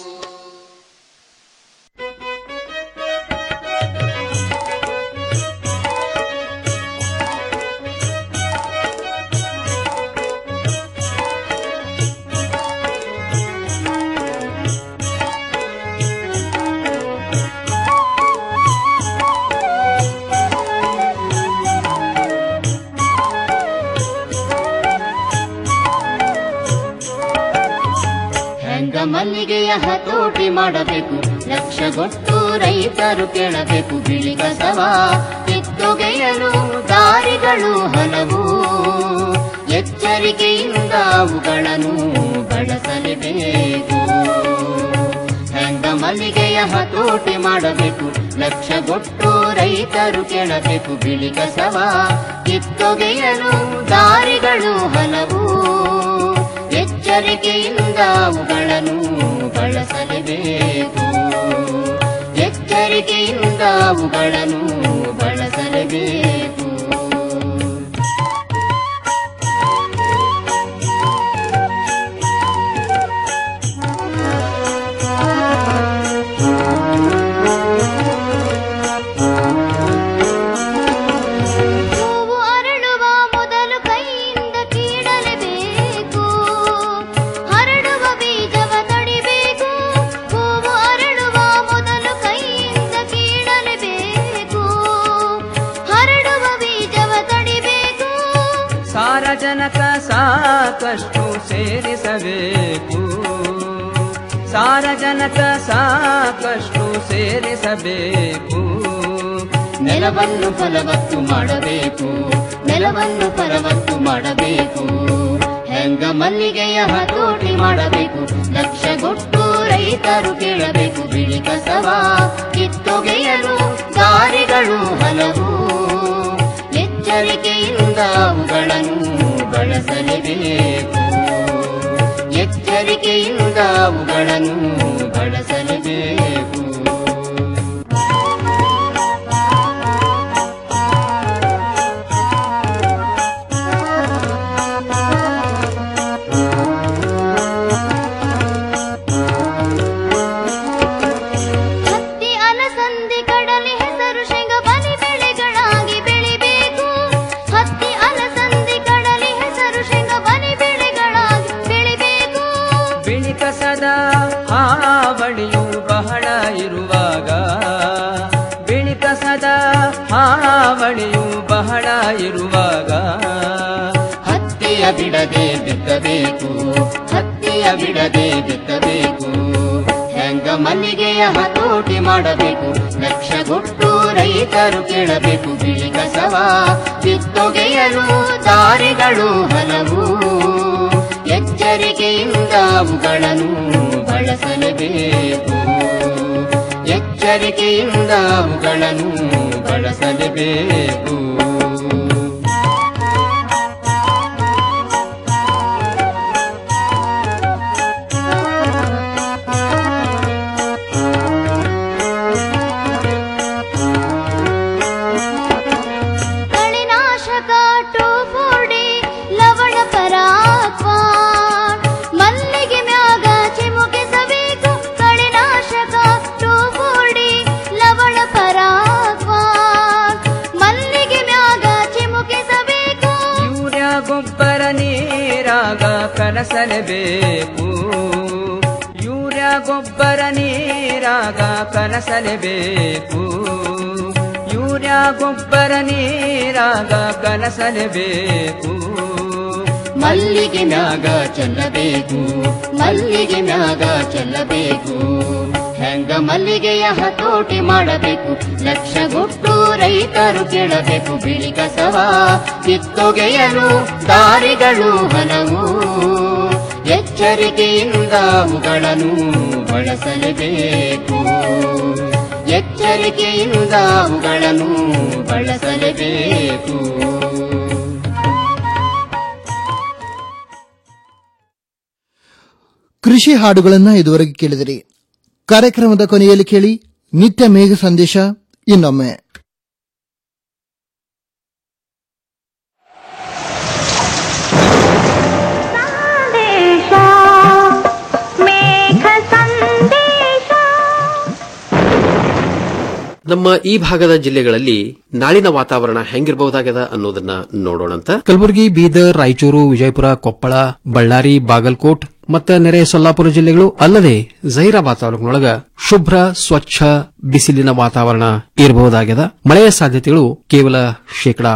[SPEAKER 4] ಹೆಂಗ ಮಲ್ಲಿಗೆಯ ಹತೋಟಿ ಮಾಡಬೇಕು ಲಕ್ಷಗೊಟ್ಟು ರೈತರು ಕೇಳಬೇಕು ಬಿಳಿ ಕಸವ ಕಿತ್ತೊಗೆಯಲು ದಾರಿಗಳು ಹಲವು ಎಚ್ಚರಿಕೆಯಿಂದ ಅವುಗಳನ್ನು ಬಳಸಲೇಬೇಕು ಹೆಂಗ ಮಲ್ಲಿಗೆಯ ಹತೋಟಿ ಮಾಡಬೇಕು ಲಕ್ಷಗೊಟ್ಟು ರೈತರು ಕೇಳಬೇಕು ಬಿಳಿ ಕಸವ ಕಿತ್ತೊಗೆಯಲು ದಾರಿಗಳು ಹಲವು ಎಚ್ಚರಿಕೆಯಿಂದ ಅವುಗಳನ್ನು ಬಳಸಲೇಬೇಕು ಎಚ್ಚರಿಕೆಯಿಂದ ಅವುಗಳನ್ನು ಬಳಸಲೇಬೇಕು ಹೂವು ಅರಳುವ ಮೊದಲು ಕೈಯಿಂದ ಕೀಳಲೇಬೇಕು ಹರಡುವ ಬೀಜವ ತಡಿಬೇಕು ಹೂವು ಅರಳುವ ಮೊದಲು ಕೈಯಿಂದ ಕೀಳಲೇಬೇಕು ಹರಡುವ ಬೀಜವ ತಡಿಬೇಕು
[SPEAKER 3] ಸಾರಜನಕ ಸಾಕಷ್ಟು ಸೇರಿಸಬೇಕು ಸಾರಜನಕ ಸಾಕಷ್ಟು ಸೇರಿಸಬೇಕು
[SPEAKER 4] ನೆಲವನ್ನು ಫಲವತ್ತು ಮಾಡಬೇಕು ನೆಲವನ್ನು ಫಲವತ್ತು ಮಾಡಬೇಕು ಹೆಂಗ ಮಲ್ಲಿಗೆಯ ಹತೋಟಿ ಮಾಡಬೇಕು ಲಕ್ಷಗೊಟ್ಟು ರೈತರು ಕೇಳಬೇಕು ಬಿಳಿ ಕಸವ ಕಿತ್ತೊಗೆಯಲು ದಾರಿಗಳು ಹಲವು ಎಚ್ಚರಿಕೆಯಿಂದ ಅವುಗಳನ್ನು ಬಳಸಲೇಬೇಕು ಎಚ್ಚರಿಕೆಯಿಂದ ಅವುಗಳನ್ನು ಬಳಸಲೇಬೇಕು ಹತ್ತಿ ಅಲಸಂದಿ ಕಡಲೆ ಹೆಸರು ಶೇಂಗ ಬಲಿ ಬೆಳೆಗಳಾಗಿ ಬೆಳಿಬೇಕು ಹತ್ತಿ ಅಲಸಂದಿ ಕಡಲೆ ಹೆಸರು ಶೇಂಗ ಬಲಿ ಬೆಳೆಗಳಾಗಿ ಬೆಳಿಬೇಕು
[SPEAKER 3] ಬಿಳಿ ಕಸದ ಹಾವಳಿಯು ಬಹಳ ಇರುವಾಗ ಬಿಳಿ ಕಸದ ಹಾವಳಿಯು ಬಹಳ ಇರುವಾಗ
[SPEAKER 4] ಹತ್ತಿಯ ಬಿಡದೆ ಬಿತ್ತಬೇಕು ಹತ್ತಿಯ ಬಿಡದೆ ಬಿತ್ತಬೇಕು ಹೆಂಗ ಮಲ್ಲಿಗೆಯ ಹತೋಟಿ ಮಾಡಬೇಕು ಲಕ್ಷಗೊಟ್ಟು ರೈತರು ಕೇಳಬೇಕು ಬಿಳಿ ಕಸವ ಕಿತ್ತೊಗೆಯಲು ದಾರಿಗಳು ಹಲವು ಎಚ್ಚರಿಕೆಯಿಂದ ಅವುಗಳನ್ನು ಬಳಸಲೇಬೇಕು ಎಚ್ಚರಿಕೆಯಿಂದ ಅವುಗಳನ್ನು ಬಳಸಲೇಬೇಕು ಕಳೆನಾಶಕ ಟೋಫೋಡಿ ಲವಣ ಪರಾತ್ವ ಮಲ್ಲಿಗೆ ಮ್ಯಾಗ ಚಿಮುಕಿಸಬೇಕು ಕಳೆನಾಶಕ ಟೋಫೋಡಿ ಲವಣ ಪರಾತ್ವ ಮಲ್ಲಿಗೆ ಮ್ಯಾಗ ಚಿಮುಕಿಸಬೇಕು
[SPEAKER 3] ಯೂರಿಯಾ ಗೊಬ್ಬರ ನೀರಾಗ ಕಲಸಲೇಬೇಕು ಯೂರಿಯಾ ಗೊಬ್ಬರ ನೀರಾಗ ಕಲಸಲೇಬೇಕು ಯೂರಿಯಾ ಗೊಬ್ಬರ ನೀರಾಗ ಕಲಸಲೇಬೇಕು
[SPEAKER 4] ಮಲ್ಲಿಗೆ ಮ್ಯಾಗ ಚೆಲ್ಲಬೇಕು ಮಲ್ಲಿಗೆ ಮ್ಯಾಗ ಚೆಲ್ಲಬೇಕು ಹೆಂಗ ಮಲ್ಲಿಗೆಯ ಹತೋಟಿ ಮಾಡಬೇಕು ಲಕ್ಷಗೊಟ್ಟು ರೈತರು ಕೇಳಬೇಕು ಬಿಳಿ ಕಸವ ಕಿತ್ತೊಗೆಯಲು ದಾರಿಗಳು ಹಲವು ಎಚ್ಚರಿಕೆಯಿಂದ ಅವುಗಳನ್ನು ಬಳಸಲೇಬೇಕು ಎಚ್ಚರಿಕೆಯಿಂದ ಅವುಗಳನ್ನು ಬಳಸಲೇಬೇಕು
[SPEAKER 1] ಕೃಷಿ ಹಾಡುಗಳನ್ನ ಇದುವರೆಗೆ ಕೇಳಿದಿರಿ ಕಾರ್ಯಕ್ರಮದ ಕೊನೆಯಲ್ಲಿ ಕೇಳಿ ನಿತ್ಯ ಮೇಘ ಸಂದೇಶ ಇನ್ನೊಮ್ಮೆ
[SPEAKER 18] ನಮ್ಮ ಈ ಭಾಗದ ಜಿಲ್ಲೆಗಳಲ್ಲಿ ನಾಳಿನ ವಾತಾವರಣ ಹೆಂಗಿರಬಹುದಾಗದ ಅನ್ನೋದನ್ನ ನೋಡೋಣಂತ
[SPEAKER 19] ಕಲಬುರಗಿ ಬೀದರ್ ರಾಯಚೂರು ವಿಜಯಪುರ ಕೊಪ್ಪಳ ಬಳ್ಳಾರಿ ಬಾಗಲಕೋಟ್ ಮತ್ತು ನೆರೆ ಸೊಲ್ಲಾಪುರ ಜಿಲ್ಲೆಗಳು ಅಲ್ಲದೆ ಜೈರಾಬಾದ್ ತಾಲೂಕಿನೊಳಗ ಶುಭ್ರ ಸ್ವಚ್ಛ ಬಿಸಿಲಿನ ವಾತಾವರಣ ಇರಬಹುದಾಗಿದೆ ಮಳೆಯ ಸಾಧ್ಯತೆಗಳು ಕೇವಲ ಶೇಕಡಾ